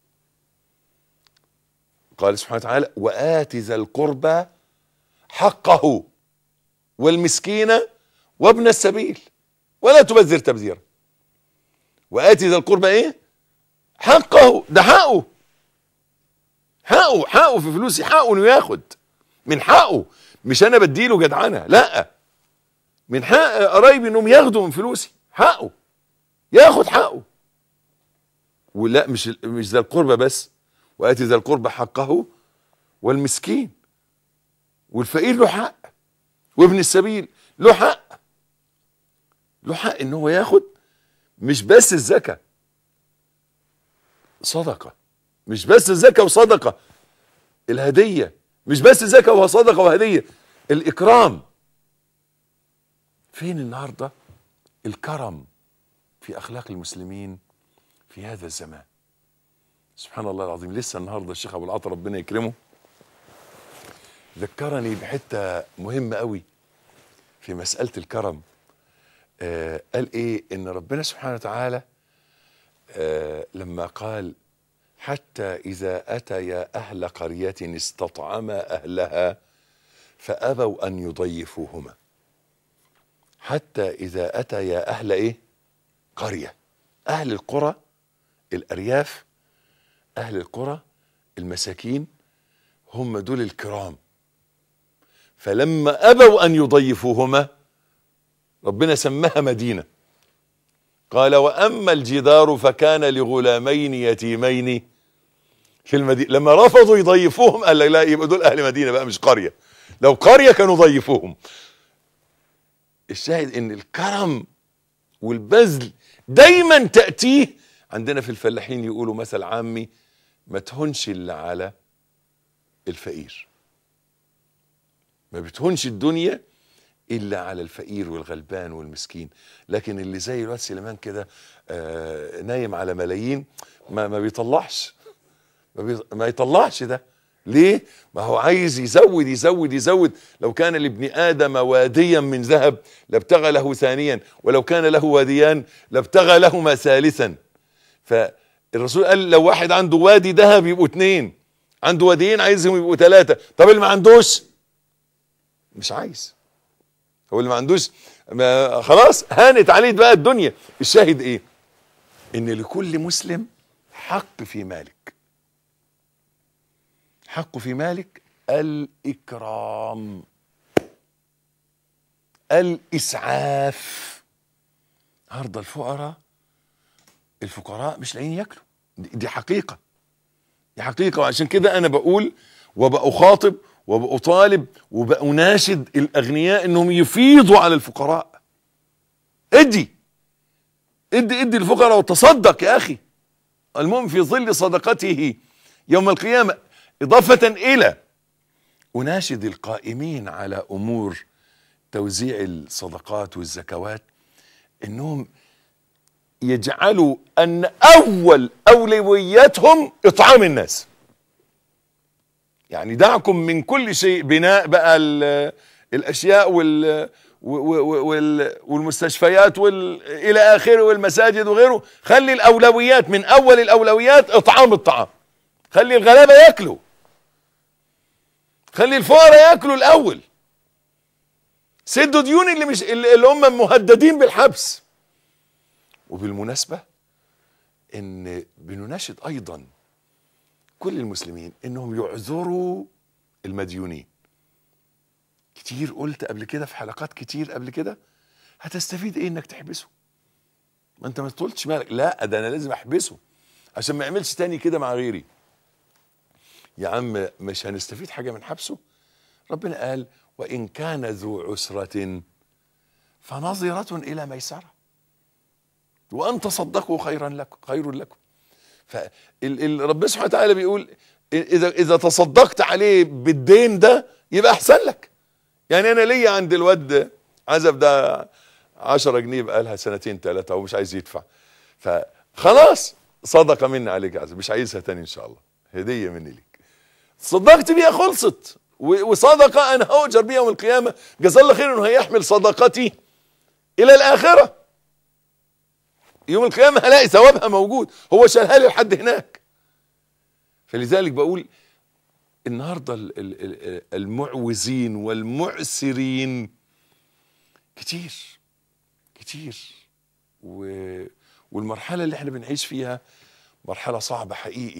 B: قال سبحانه وتعالى وآت ذا القربى حقه والمسكين وابن السبيل ولا تبذر تبذيرا وآت ذا القربى ايه حقه ده حقه حقه حقه في فلوسي حقه انه ياخد من حقه مش انا بديله جدعنه لا من حق قرايبي انهم ياخدوا من فلوسي حقه ياخد حقه ولا مش مش ذا القربى بس واتي ذا القربى حقه والمسكين والفقير له حق وابن السبيل له حق له حق ان هو ياخد مش بس الزكاه صدقه مش بس الزكاه وصدقه الهديه مش بس زكاه وصدقه وهديه الاكرام فين النهارده الكرم في اخلاق المسلمين في هذا الزمان سبحان الله العظيم لسه النهارده الشيخ ابو العطا ربنا يكرمه ذكرني بحته مهمه قوي في مساله الكرم آه قال ايه ان ربنا سبحانه وتعالى آه لما قال حتى اذا اتيا اهل قريه استطعما اهلها فابوا ان يضيفوهما حتى اذا اتيا اهل ايه قريه اهل القرى الارياف اهل القرى المساكين هم دول الكرام فلما ابوا ان يضيفوهما ربنا سماها مدينه قال واما الجدار فكان لغلامين يتيمين في المدينه لما رفضوا يضيفوهم قال لك لا يبقى دول اهل مدينه بقى مش قريه لو قريه كانوا ضيفوهم الشاهد ان الكرم والبذل دايما تاتيه عندنا في الفلاحين يقولوا مثل عامي ما تهونش الا على الفقير ما بتهونش الدنيا الا على الفقير والغلبان والمسكين لكن اللي زي الواد سليمان كده آه نايم على ملايين ما ما بيطلعش ما, بي ما يطلعش ده ليه ما هو عايز يزود يزود يزود لو كان لابن ادم واديا من ذهب لابتغى له ثانيا ولو كان له واديان لابتغى لهما ثالثا فالرسول قال لو واحد عنده وادي ذهب يبقوا اتنين عنده واديين عايزهم يبقوا ثلاثة طب اللي ما عندوش مش عايز هو اللي ما عندوش ما خلاص هانت عليه بقى الدنيا الشاهد ايه ان لكل مسلم حق في مالك حق في مالك الاكرام الاسعاف النهارده الفقراء الفقراء مش لاقيين ياكلوا دي دي حقيقه دي حقيقه وعشان كده انا بقول وبأخاطب وبأطالب وبأناشد الاغنياء انهم يفيضوا على الفقراء ادي ادي ادي الفقراء وتصدق يا اخي المؤمن في ظل صدقته يوم القيامه اضافه الى اناشد القائمين على امور توزيع الصدقات والزكوات انهم يجعلوا ان اول اولوياتهم اطعام الناس يعني دعكم من كل شيء بناء بقى ال- الاشياء وال و- و- وال- والمستشفيات وال الى اخره والمساجد وغيره خلي الاولويات من اول الاولويات اطعام الطعام خلي الغلابه ياكلوا خلي الفقراء ياكلوا الاول سدوا ديون اللي مش اللي اللي هم مهددين بالحبس وبالمناسبه ان بنناشد ايضا كل المسلمين انهم يعذروا المديونين كتير قلت قبل كده في حلقات كتير قبل كده هتستفيد ايه انك تحبسه ما انت ما طولتش بالك لا ده انا لازم احبسه عشان ما يعملش تاني كده مع غيري يا عم مش هنستفيد حاجه من حبسه ربنا قال وان كان ذو عسره فنظره الى ميسره وان تصدقوا خيرا لكم خير لكم فربنا سبحانه وتعالى بيقول اذا اذا تصدقت عليه بالدين ده يبقى احسن لك يعني انا ليا عند الواد عزب ده 10 جنيه بقى لها سنتين ثلاثه ومش عايز يدفع فخلاص صدقه مني عليك يا عزب مش عايزها تاني ان شاء الله هديه مني ليك صدقت بيها خلصت و- وصدقه انا هؤجر بيها يوم القيامه جزا الله خير انه هيحمل صدقتي الى الاخره يوم القيامه هلاقي ثوابها موجود هو شالها لي لحد هناك فلذلك بقول النهارده ال- ال- ال- المعوزين والمعسرين كتير كتير و والمرحله اللي احنا بنعيش فيها مرحله صعبه حقيقي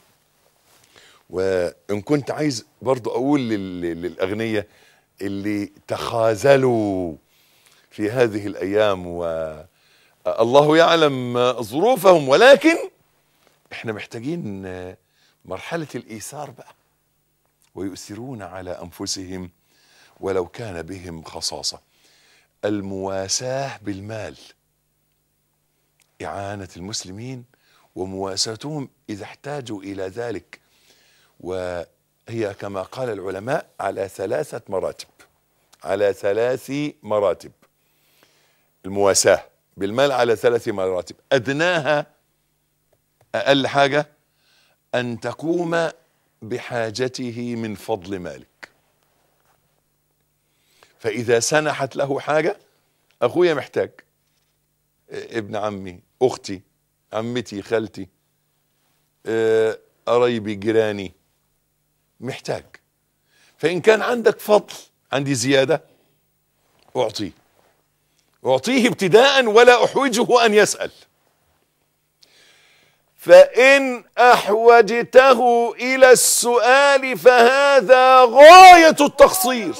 B: وان كنت عايز برضو اقول لل- للاغنياء اللي تخاذلوا في هذه الايام والله يعلم ظروفهم ولكن احنا محتاجين مرحله الايثار بقى ويؤثرون على انفسهم ولو كان بهم خصاصه المواساه بالمال اعانه المسلمين ومواساتهم اذا احتاجوا الى ذلك وهي كما قال العلماء على ثلاثه مراتب على ثلاث مراتب المواساه بالمال على ثلاث مراتب ادناها اقل حاجه ان تقوم بحاجته من فضل مالك فاذا سنحت له حاجه اخويا محتاج ابن عمي اختي عمتي خالتي آه، قرايبي جيراني محتاج فان كان عندك فضل عندي زياده اعطيه اعطيه ابتداء ولا احوجه ان يسال فان احوجته الى السؤال فهذا غايه التقصير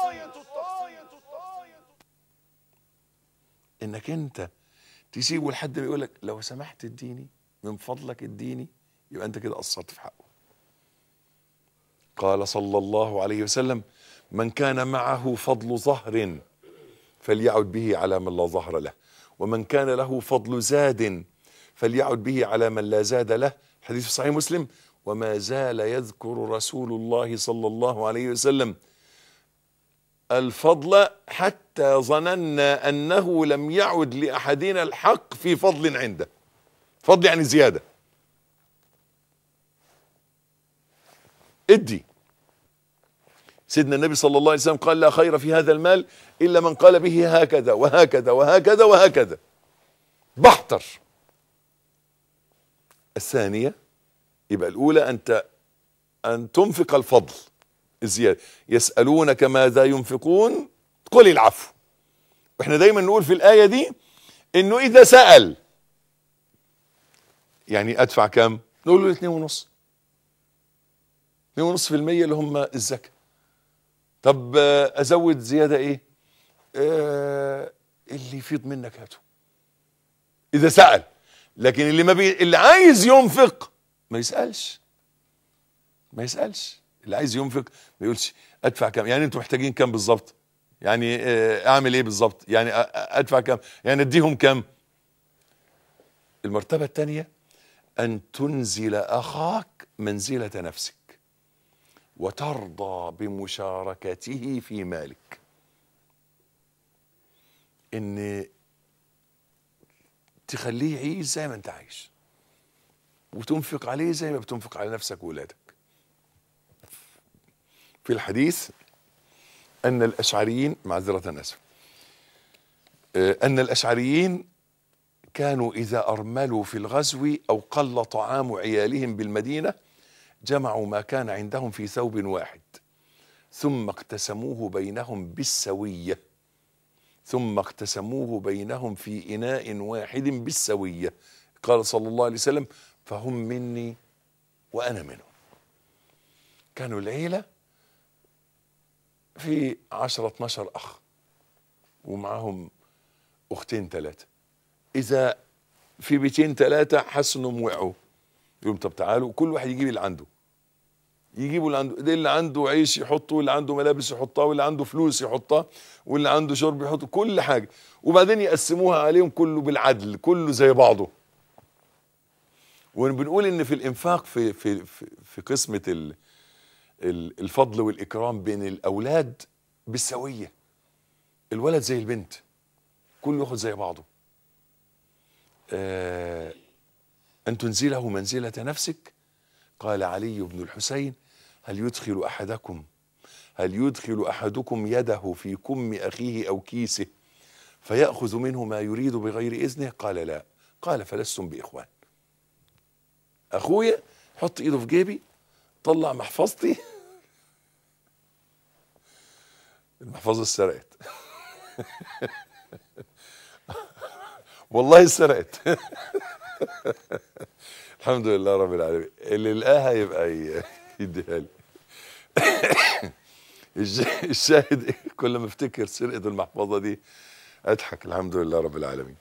B: انك انت تسيبه لحد ما يقول لك لو سمحت اديني من فضلك اديني يبقى انت كده قصرت في حقه قال صلى الله عليه وسلم من كان معه فضل ظهر فليعد به على من لا ظهر له ومن كان له فضل زاد فليعد به على من لا زاد له حديث في صحيح مسلم وما زال يذكر رسول الله صلى الله عليه وسلم الفضل حتى ظننا انه لم يعد لاحدنا الحق في فضل عنده فضل يعني زياده ادي سيدنا النبي صلى الله عليه وسلم قال لا خير في هذا المال الا من قال به هكذا وهكذا وهكذا وهكذا بحتر الثانيه يبقى الاولى انت ان تنفق الفضل الزياده يسالونك ماذا ينفقون قل العفو واحنا دايما نقول في الايه دي انه اذا سال يعني ادفع كام نقول له اتنين ونص اتنين ونص في المية اللي هم الزكاة طب آه، ازود زيادة ايه آه اللي يفيض منك هاته اذا سأل لكن اللي ما بي... اللي عايز ينفق ما يسألش ما يسألش اللي عايز ينفق ما يقولش ادفع كام يعني انتوا محتاجين كام بالظبط يعني آه، اعمل ايه بالظبط يعني أ- أ- ادفع كام يعني اديهم كام المرتبة الثانية أن تنزل أخاك منزلة نفسك وترضى بمشاركته في مالك إن تخليه يعيش زي ما أنت عايش وتنفق عليه زي ما بتنفق على نفسك وولادك في الحديث أن الأشعريين معذرة آسف آه، أن الأشعريين كانوا إذا أرملوا في الغزو أو قل طعام عيالهم بالمدينة جمعوا ما كان عندهم في ثوب واحد ثم اقتسموه بينهم بالسوية ثم اقتسموه بينهم في إناء واحد بالسوية قال صلى الله عليه وسلم فهم مني وأنا منهم كانوا العيلة في عشرة 12 أخ ومعهم أختين ثلاثة اذا في بيتين ثلاثه حسوا انهم وقعوا يقولوا طب تعالوا كل واحد يجيب اللي عنده يجيبوا اللي عنده ده اللي عنده عيش يحطه واللي عنده ملابس يحطها واللي عنده فلوس يحطها واللي عنده شرب يحطه كل حاجه وبعدين يقسموها عليهم كله بالعدل كله زي بعضه وبنقول ان في الانفاق في في في, في قسمه ال ال- الفضل والاكرام بين الاولاد بالسويه الولد زي البنت كله ياخد زي بعضه آه، أن تنزله منزلة نفسك قال علي بن الحسين هل يدخل أحدكم هل يدخل أحدكم يده في كم أخيه أو كيسه فيأخذ منه ما يريد بغير إذنه قال لا قال فلستم بإخوان أخويا حط إيده في جيبي طلع محفظتي المحفظة اتسرقت والله اتسرقت الحمد لله رب العالمين اللي لقاها يبقى ي- يديها لي الش- الشاهد إيه؟ كل ما افتكر سرقه المحفظه دي اضحك الحمد لله رب العالمين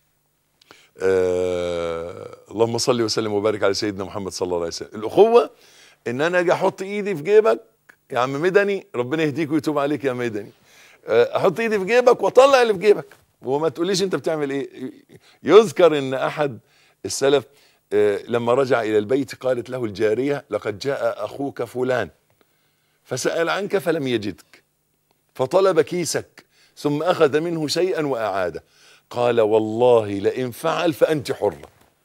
B: آه اللهم صل وسلم وبارك على سيدنا محمد صلى الله عليه وسلم الاخوه ان انا اجي احط ايدي في جيبك يا عم مدني ربنا يهديك ويتوب عليك يا مدني آه، احط ايدي في جيبك واطلع اللي في جيبك وما تقوليش انت بتعمل ايه يذكر ان احد السلف آه، لما رجع الى البيت قالت له الجاريه لقد جاء اخوك فلان فسال عنك فلم يجدك فطلب كيسك ثم اخذ منه شيئا واعاده قال والله لئن فعل فانت حره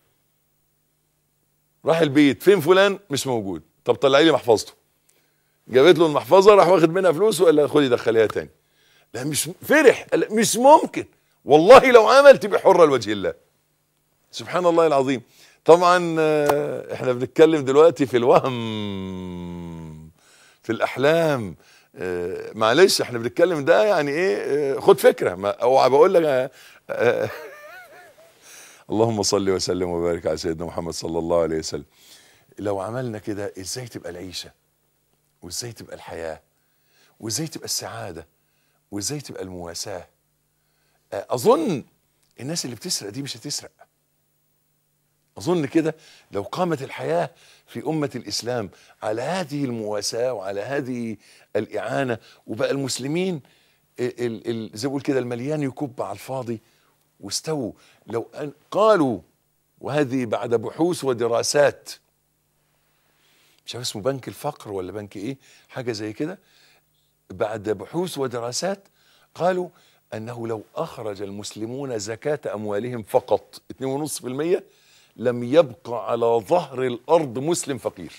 B: راح البيت فين فلان مش موجود طب طلعي لي محفظته جابت له المحفظه راح واخد منها فلوس وقال لها خدي دخليها تاني لا مش فرح قال لا مش ممكن والله لو عمل تبقى حره لوجه الله سبحان الله العظيم طبعا آه، احنا بنتكلم دلوقتي في الوهم في الاحلام آه، معلش احنا بنتكلم ده يعني ايه آه، خد فكره ما اوعى بقول لك آه، آه، اللهم صل وسلم وبارك على سيدنا محمد صلى الله عليه وسلم لو عملنا كده ازاي تبقى العيشه وازاي تبقى الحياه وازاي تبقى السعاده وازاي تبقى المواساه آه، اظن الناس اللي بتسرق دي مش هتسرق اظن كده لو قامت الحياه في امه الاسلام على هذه المواساه وعلى هذه الاعانه وبقى المسلمين ال- ال- ال- زي ما بقول كده المليان يكب على الفاضي واستووا لو ان قالوا وهذه بعد بحوث ودراسات مش عارف اسمه بنك الفقر ولا بنك ايه حاجه زي كده بعد بحوث ودراسات قالوا انه لو اخرج المسلمون زكاه اموالهم فقط 2.5% لم يبقى على ظهر الارض مسلم فقير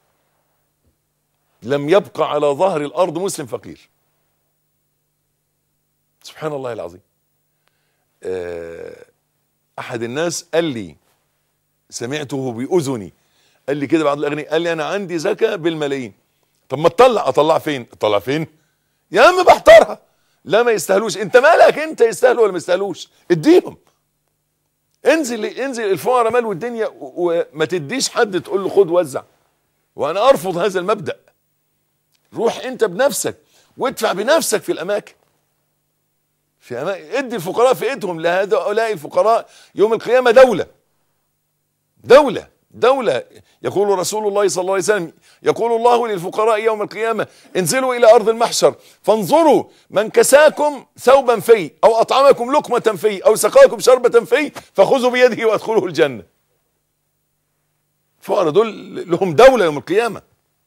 B: لم يبقى على ظهر الارض مسلم فقير سبحان الله العظيم آه، احد الناس قال لي سمعته باذني قال لي كده بعد الاغنيه قال لي انا عندي زكاه بالملايين طب ما تطلع اطلع فين اطلع فين يا عم بحترها لا ما يستاهلوش انت مالك انت يستاهلوا ولا ما يستاهلوش اديهم انزل انزل الفقراء مالوا الدنيا و- وما تديش حد تقول له خد وزع وانا ارفض هذا المبدا روح انت بنفسك وادفع بنفسك في الاماكن في أماكن ادي الفقراء في ايدهم لهؤلاء الفقراء يوم القيامه دوله دوله دوله يقول رسول الله صلى الله عليه وسلم يقول الله للفقراء يوم القيامه انزلوا الى ارض المحشر فانظروا من كساكم ثوبا في او اطعمكم لقمه في او سقاكم شربه في فخذوا بيده وادخلوه الجنه الفقراء دول لهم دوله يوم القيامه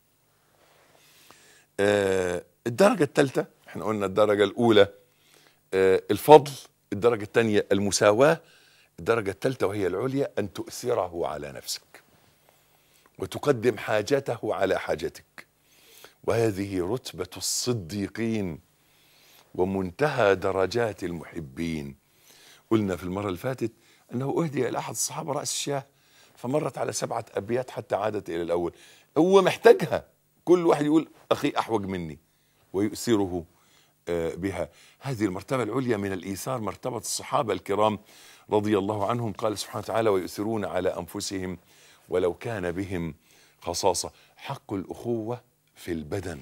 B: آه الدرجه الثالثه احنا قلنا الدرجه الاولى آه الفضل الدرجه الثانيه المساواه الدرجه الثالثه وهي العليا ان تؤثره على نفسك وتقدم حاجته على حاجتك وهذه رتبه الصديقين ومنتهى درجات المحبين قلنا في المره اللي فاتت انه اهدي الى احد الصحابه راس الشاه فمرت على سبعه ابيات حتى عادت الى الاول هو محتاجها كل واحد يقول اخي احوج مني ويؤثره آه، بها هذه المرتبه العليا من الايثار مرتبه الصحابه الكرام رضي الله عنهم قال سبحانه وتعالى ويؤثرون على انفسهم ولو كان بهم خصاصه حق الاخوه في البدن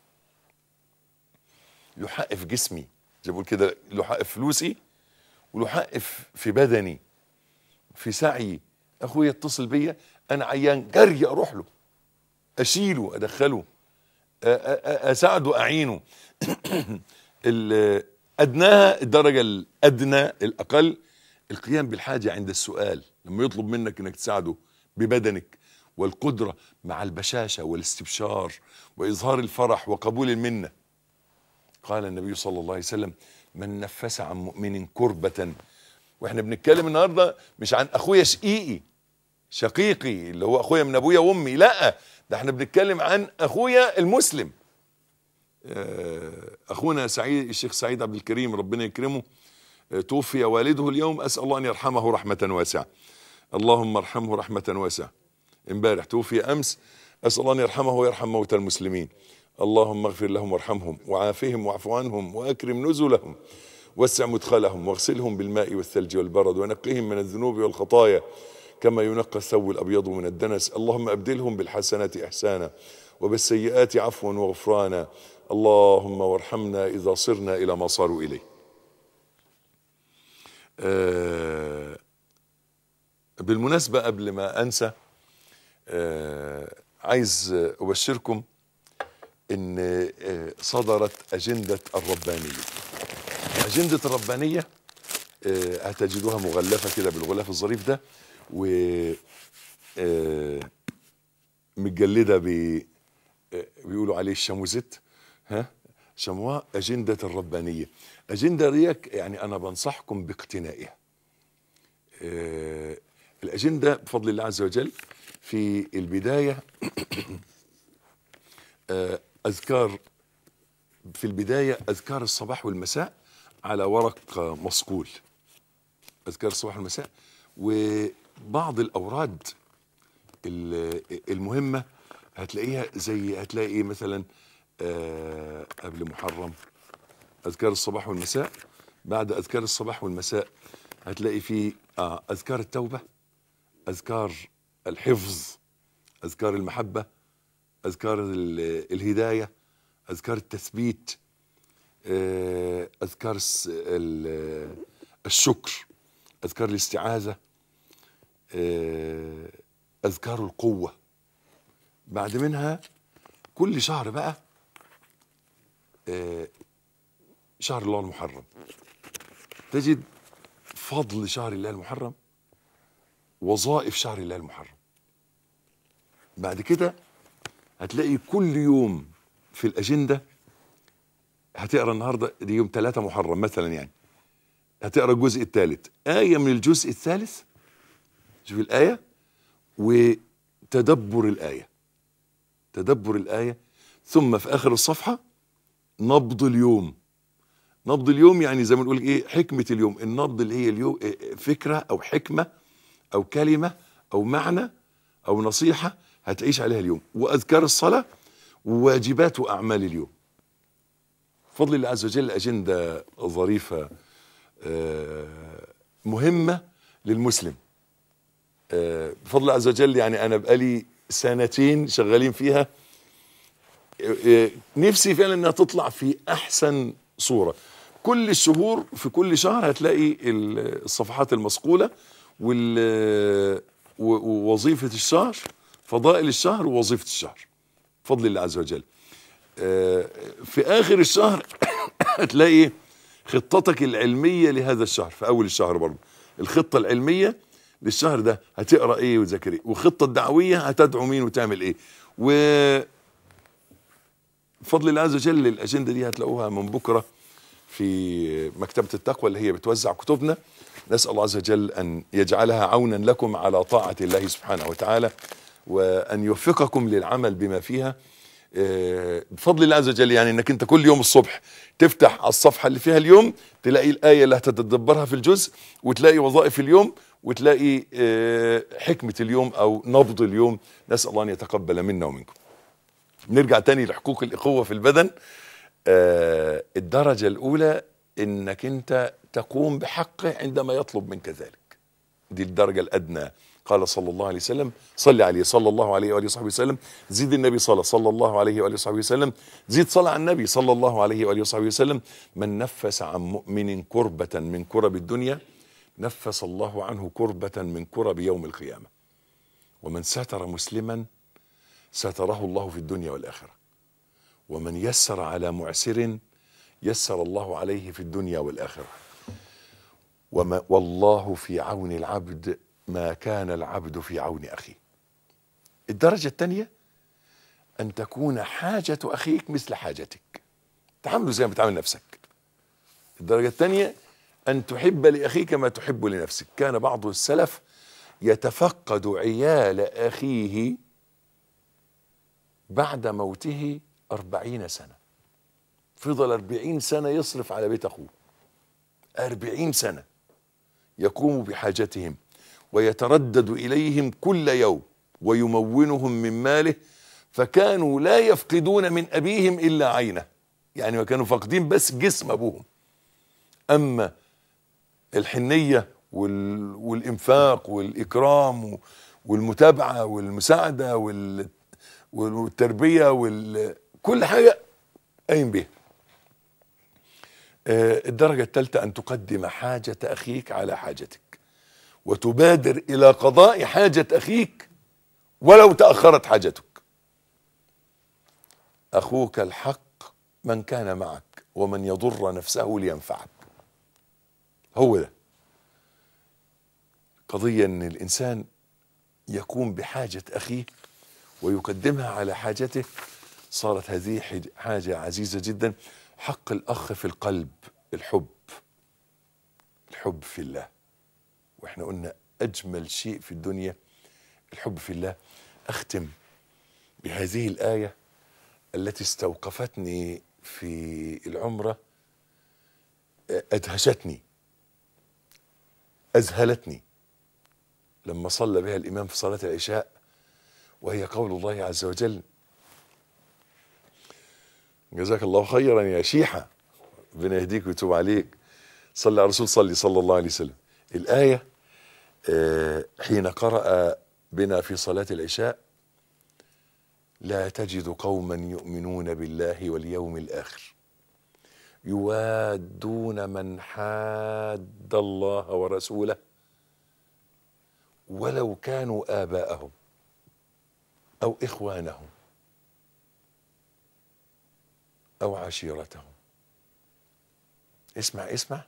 B: له حق في جسمي زي ما بقول كده له حق في فلوسي وله حق في- في بدني في سعي اخويا اتصل بيا انا عيان جري اروح له اشيله ادخله أ- أ- اساعده اعينه ال- ادناها الدرجه الادنى الاقل القيام بالحاجه عند السؤال لما يطلب منك انك تساعده ببدنك والقدره مع البشاشه والاستبشار واظهار الفرح وقبول المنه قال النبي صلى الله عليه وسلم من نفس عن مؤمن كربة واحنا بنتكلم النهارده مش عن اخويا شقيقي شقيقي اللي هو اخويا من ابويا وامي لا ده احنا بنتكلم عن اخويا المسلم آه، اخونا سعيد الشيخ سعيد عبد الكريم ربنا يكرمه آه، توفي والده اليوم اسال الله ان يرحمه رحمه واسعه اللهم ارحمه رحمه واسعه امبارح توفي امس اسال الله ان يرحمه ويرحم موتى المسلمين اللهم اغفر لهم وارحمهم وعافهم واعف عنهم واكرم نزلهم وسع مدخلهم واغسلهم بالماء والثلج والبرد ونقهم من الذنوب والخطايا كما ينقى الثوب الابيض من الدنس اللهم ابدلهم بالحسنات احسانا وبالسيئات عفوا وغفرانا اللهم وارحمنا اذا صرنا الى ما صاروا اليه آه بالمناسبه قبل ما انسى آه عايز ابشركم ان آه، صدرت اجنده الربانيه اجنده الربانيه آه، هتجدوها مغلفه كده بالغلاف الظريف ده و آه، متجلده ب آه، بيقولوا عليه الشموزيت ها شمواه اجنده الربانيه اجنده ديك يعني انا بنصحكم باقتنائها آه، الاجنده بفضل الله عز وجل في البدايه آه، اذكار في البدايه اذكار الصباح والمساء على ورق آه، مصقول اذكار الصباح والمساء وبعض الاوراد ال- المهمه هتلاقيها زي هتلاقي ايه مثلا آه، قبل محرم اذكار الصباح والمساء بعد اذكار الصباح والمساء هتلاقي في آه اذكار التوبه اذكار الحفظ اذكار المحبه اذكار ال- الهدايه اذكار التثبيت آه، اذكار الس- ال- الشكر اذكار الاستعاذه آه، اذكار القوه بعد منها كل شهر بقى آه، شهر الله المحرم تجد فضل شهر الله المحرم وظائف شهر الله المحرم بعد كده هتلاقي كل يوم في الأجندة هتقرا النهارده دي يوم 3 محرم مثلا يعني هتقرا الجزء الثالث آية من الجزء الثالث شوف الآية وتدبر الآية تدبر الآية ثم في آخر الصفحة نبض اليوم نبض اليوم يعني زي ما نقول ايه حكمة اليوم النبض اللي هي اليوم إيه، فكرة أو حكمة أو كلمة أو معنى أو نصيحة هتعيش عليها اليوم وأذكار الصلاة وواجبات واعمال اليوم بفضل الله عز وجل اجنده ظريفه آه، مهمه للمسلم آه، بفضل الله عز وجل يعني انا بقالي سنتين شغالين فيها آه، آه، نفسي فعلا انها تطلع في احسن صوره كل الشهور في كل شهر هتلاقي ال- الصفحات المصقوله وال و- ووظيفه الشهر فضائل الشهر ووظيفه الشهر بفضل الله عز وجل آه، في اخر الشهر هتلاقي خطتك العلميه لهذا الشهر في اول الشهر برضه الخطه العلميه للشهر ده هتقرا ايه وتذاكر ايه والخطه الدعويه هتدعو مين وتعمل ايه و بفضل الله عز وجل الاجنده دي هتلاقوها من بكره في مكتبه التقوى اللي هي بتوزع كتبنا نسال الله عز وجل ان يجعلها عونا لكم على طاعه الله سبحانه وتعالى وان يوفقكم للعمل بما فيها آه، بفضل الله عز وجل يعني انك انت كل يوم الصبح تفتح على الصفحه اللي فيها اليوم تلاقي الايه اللي هتتدبرها في الجزء وتلاقي وظائف اليوم وتلاقي آه، حكمه اليوم او نبض اليوم نسال الله ان يتقبل منا ومنكم نرجع تاني لحقوق الاخوه في البدن آه، الدرجه الاولى انك انت تقوم بحقه عندما يطلب منك ذلك دي الدرجه الادنى قال صلى الله عليه وسلم صلي عليه صلى الله عليه واله وصحبه وسلم زيد النبي صلى صلى الله عليه واله وصحبه وسلم زيد صلى على النبي صلى الله عليه واله وصحبه وسلم من نفس عن مؤمن كربة من كرب الدنيا نفس الله عنه كربة من كرب يوم القيامة ومن ستر مسلما ستره الله في الدنيا والآخرة ومن يسر على معسر يسر الله عليه في الدنيا والآخرة وما والله في عون العبد ما كان العبد في عون أخيه الدرجة الثانية أن تكون حاجة أخيك مثل حاجتك تعامله زي ما بتعامل نفسك الدرجة الثانية أن تحب لأخيك ما تحب لنفسك كان بعض السلف يتفقد عيال أخيه بعد موته أربعين سنة فضل أربعين سنة يصرف على بيت أخوه أربعين سنة يقوم بحاجتهم ويتردد إليهم كل يوم ويمونهم من ماله فكانوا لا يفقدون من أبيهم إلا عينه يعني ما كانوا فاقدين بس جسم أبوهم أما الحنية وال... والإنفاق والإكرام والمتابعة والمساعدة وال... والتربية وال... كل حاجة قايم بيها آه، الدرجة الثالثة أن تقدم حاجة أخيك على حاجتك وتبادر إلى قضاء حاجة أخيك ولو تأخرت حاجتك أخوك الحق من كان معك ومن يضر نفسه لينفعك هو ده قضية أن الإنسان يقوم بحاجة أخيه ويقدمها على حاجته صارت هذه حج- حاجة عزيزة جدا حق الأخ في القلب الحب الحب في الله واحنا قلنا أجمل شيء في الدنيا الحب في الله أختم بهذه الآية التي استوقفتني في العمرة أدهشتني أذهلتني لما صلى بها الإمام في صلاة العشاء وهي قول الله عز وجل جزاك الله خيرا يا شيحة ربنا يهديك ويتوب عليك صلى على الرسول صلي صلى الله عليه وسلم الآية آه، حين قرأ بنا في صلاة العشاء لا تجد قوما يؤمنون بالله واليوم الآخر يوادون من حاد الله ورسوله ولو كانوا آباءهم أو إخوانهم أو عشيرتهم اسمع اسمع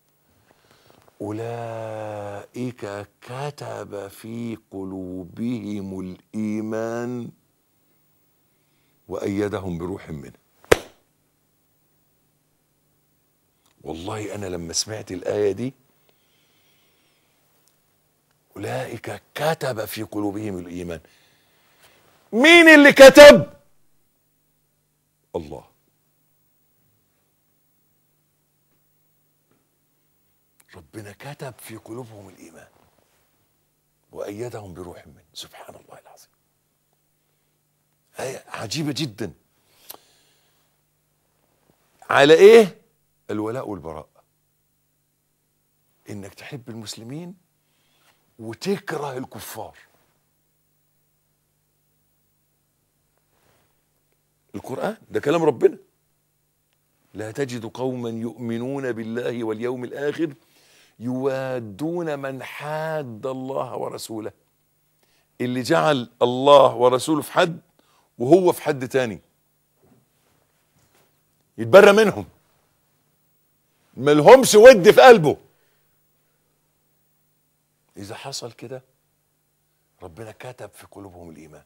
B: أولئك كتب في قلوبهم الإيمان وأيدهم بروح منه والله أنا لما سمعت الآية دي أولئك كتب في قلوبهم الإيمان مين اللي كتب الله ربنا كتب في قلوبهم الإيمان وأيدهم بروح منه سبحان الله العظيم آية عجيبة جدا على ايه الولاء والبراء انك تحب المسلمين وتكره الكفار القرآن ده كلام ربنا لا تجد قوما يؤمنون بالله واليوم الآخر يوادون من حاد الله ورسوله اللي جعل الله ورسوله في حد وهو في حد تاني يتبرى منهم ملهمش ود في قلبه إذا حصل كده ربنا كتب في قلوبهم الإيمان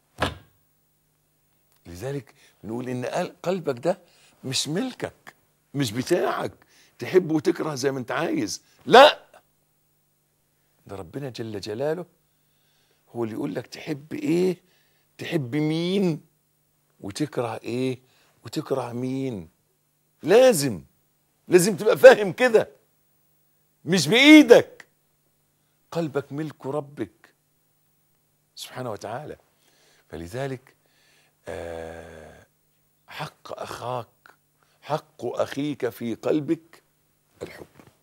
B: لذلك بنقول إن قل- قلبك ده مش ملكك مش بتاعك تحب وتكره زي ما أنت عايز لا ده ربنا جل جلاله هو اللي يقول لك تحب إيه تحب مين وتكره إيه وتكره مين لازم لازم تبقى فاهم كده مش بإيدك قلبك ملك ربك سبحانه وتعالى فلذلك آه، حق أخاك حق أخيك في قلبك الحب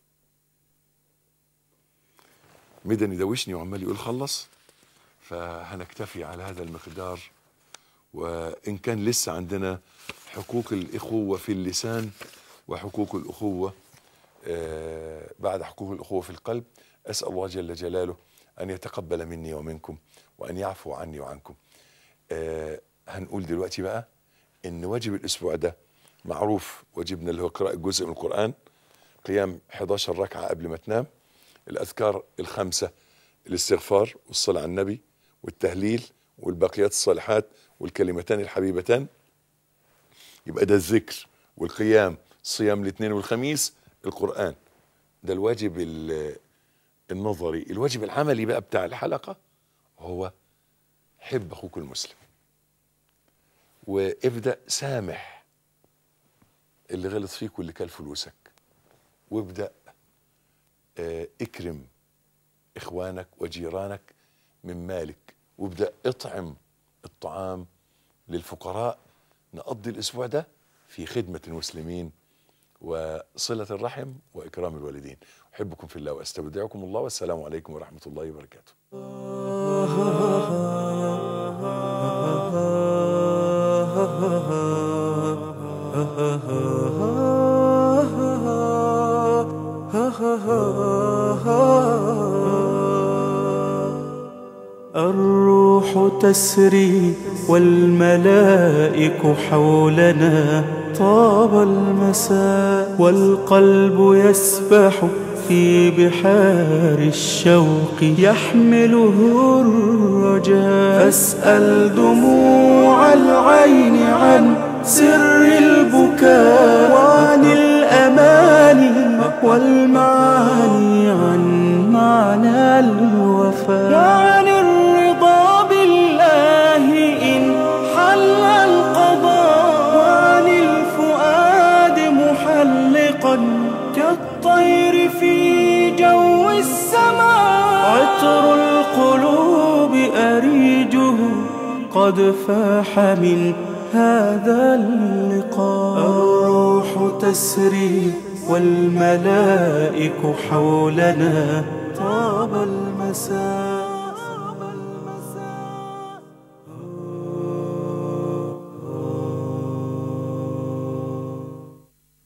B: مدني دوشني وعمال يقول خلص فهنكتفي على هذا المقدار وإن كان لسه عندنا حقوق الإخوة في اللسان وحقوق الأخوة آه، بعد حقوق الأخوة في القلب أسأل الله جل جلاله أن يتقبل مني ومنكم وأن يعفو عني وعنكم آه، هنقول دلوقتي بقى إن واجب الأسبوع ده معروف واجبنا اللي هو قراءة جزء من القرآن قيام 11 ركعة قبل ما تنام الأذكار الخمسة الاستغفار والصلاة على النبي والتهليل والباقيات الصالحات والكلمتان الحبيبتان يبقى ده الذكر والقيام صيام الاثنين والخميس القرآن ده الواجب ال- النظري الواجب العملي بقى بتاع الحلقة هو حب أخوك المسلم وابدأ سامح اللي غلط فيك واللي كل فلوسك وابدأ آه، اكرم إخوانك وجيرانك من مالك وابدأ اطعم الطعام للفقراء نقضي الأسبوع ده في خدمة المسلمين وصلة الرحم وإكرام الوالدين أحبكم في الله وأستودعكم الله والسلام عليكم ورحمة الله وبركاته
A: الروح تسري والملائك حولنا طاب المساء والقلب يسبح في بحار الشوق يحمله الرجاء فاسأل دموع العين عن سر البكاء وعن الأماني والمعاني عن معنى الوفاء وعن الرضا بالله إن حل القضاء وعن الفؤاد محلقا كالطير في جو السماء عطر القلوب أريجه قد فاح من هذا اللقاء الروح تسري والملائك حولنا طاب المساء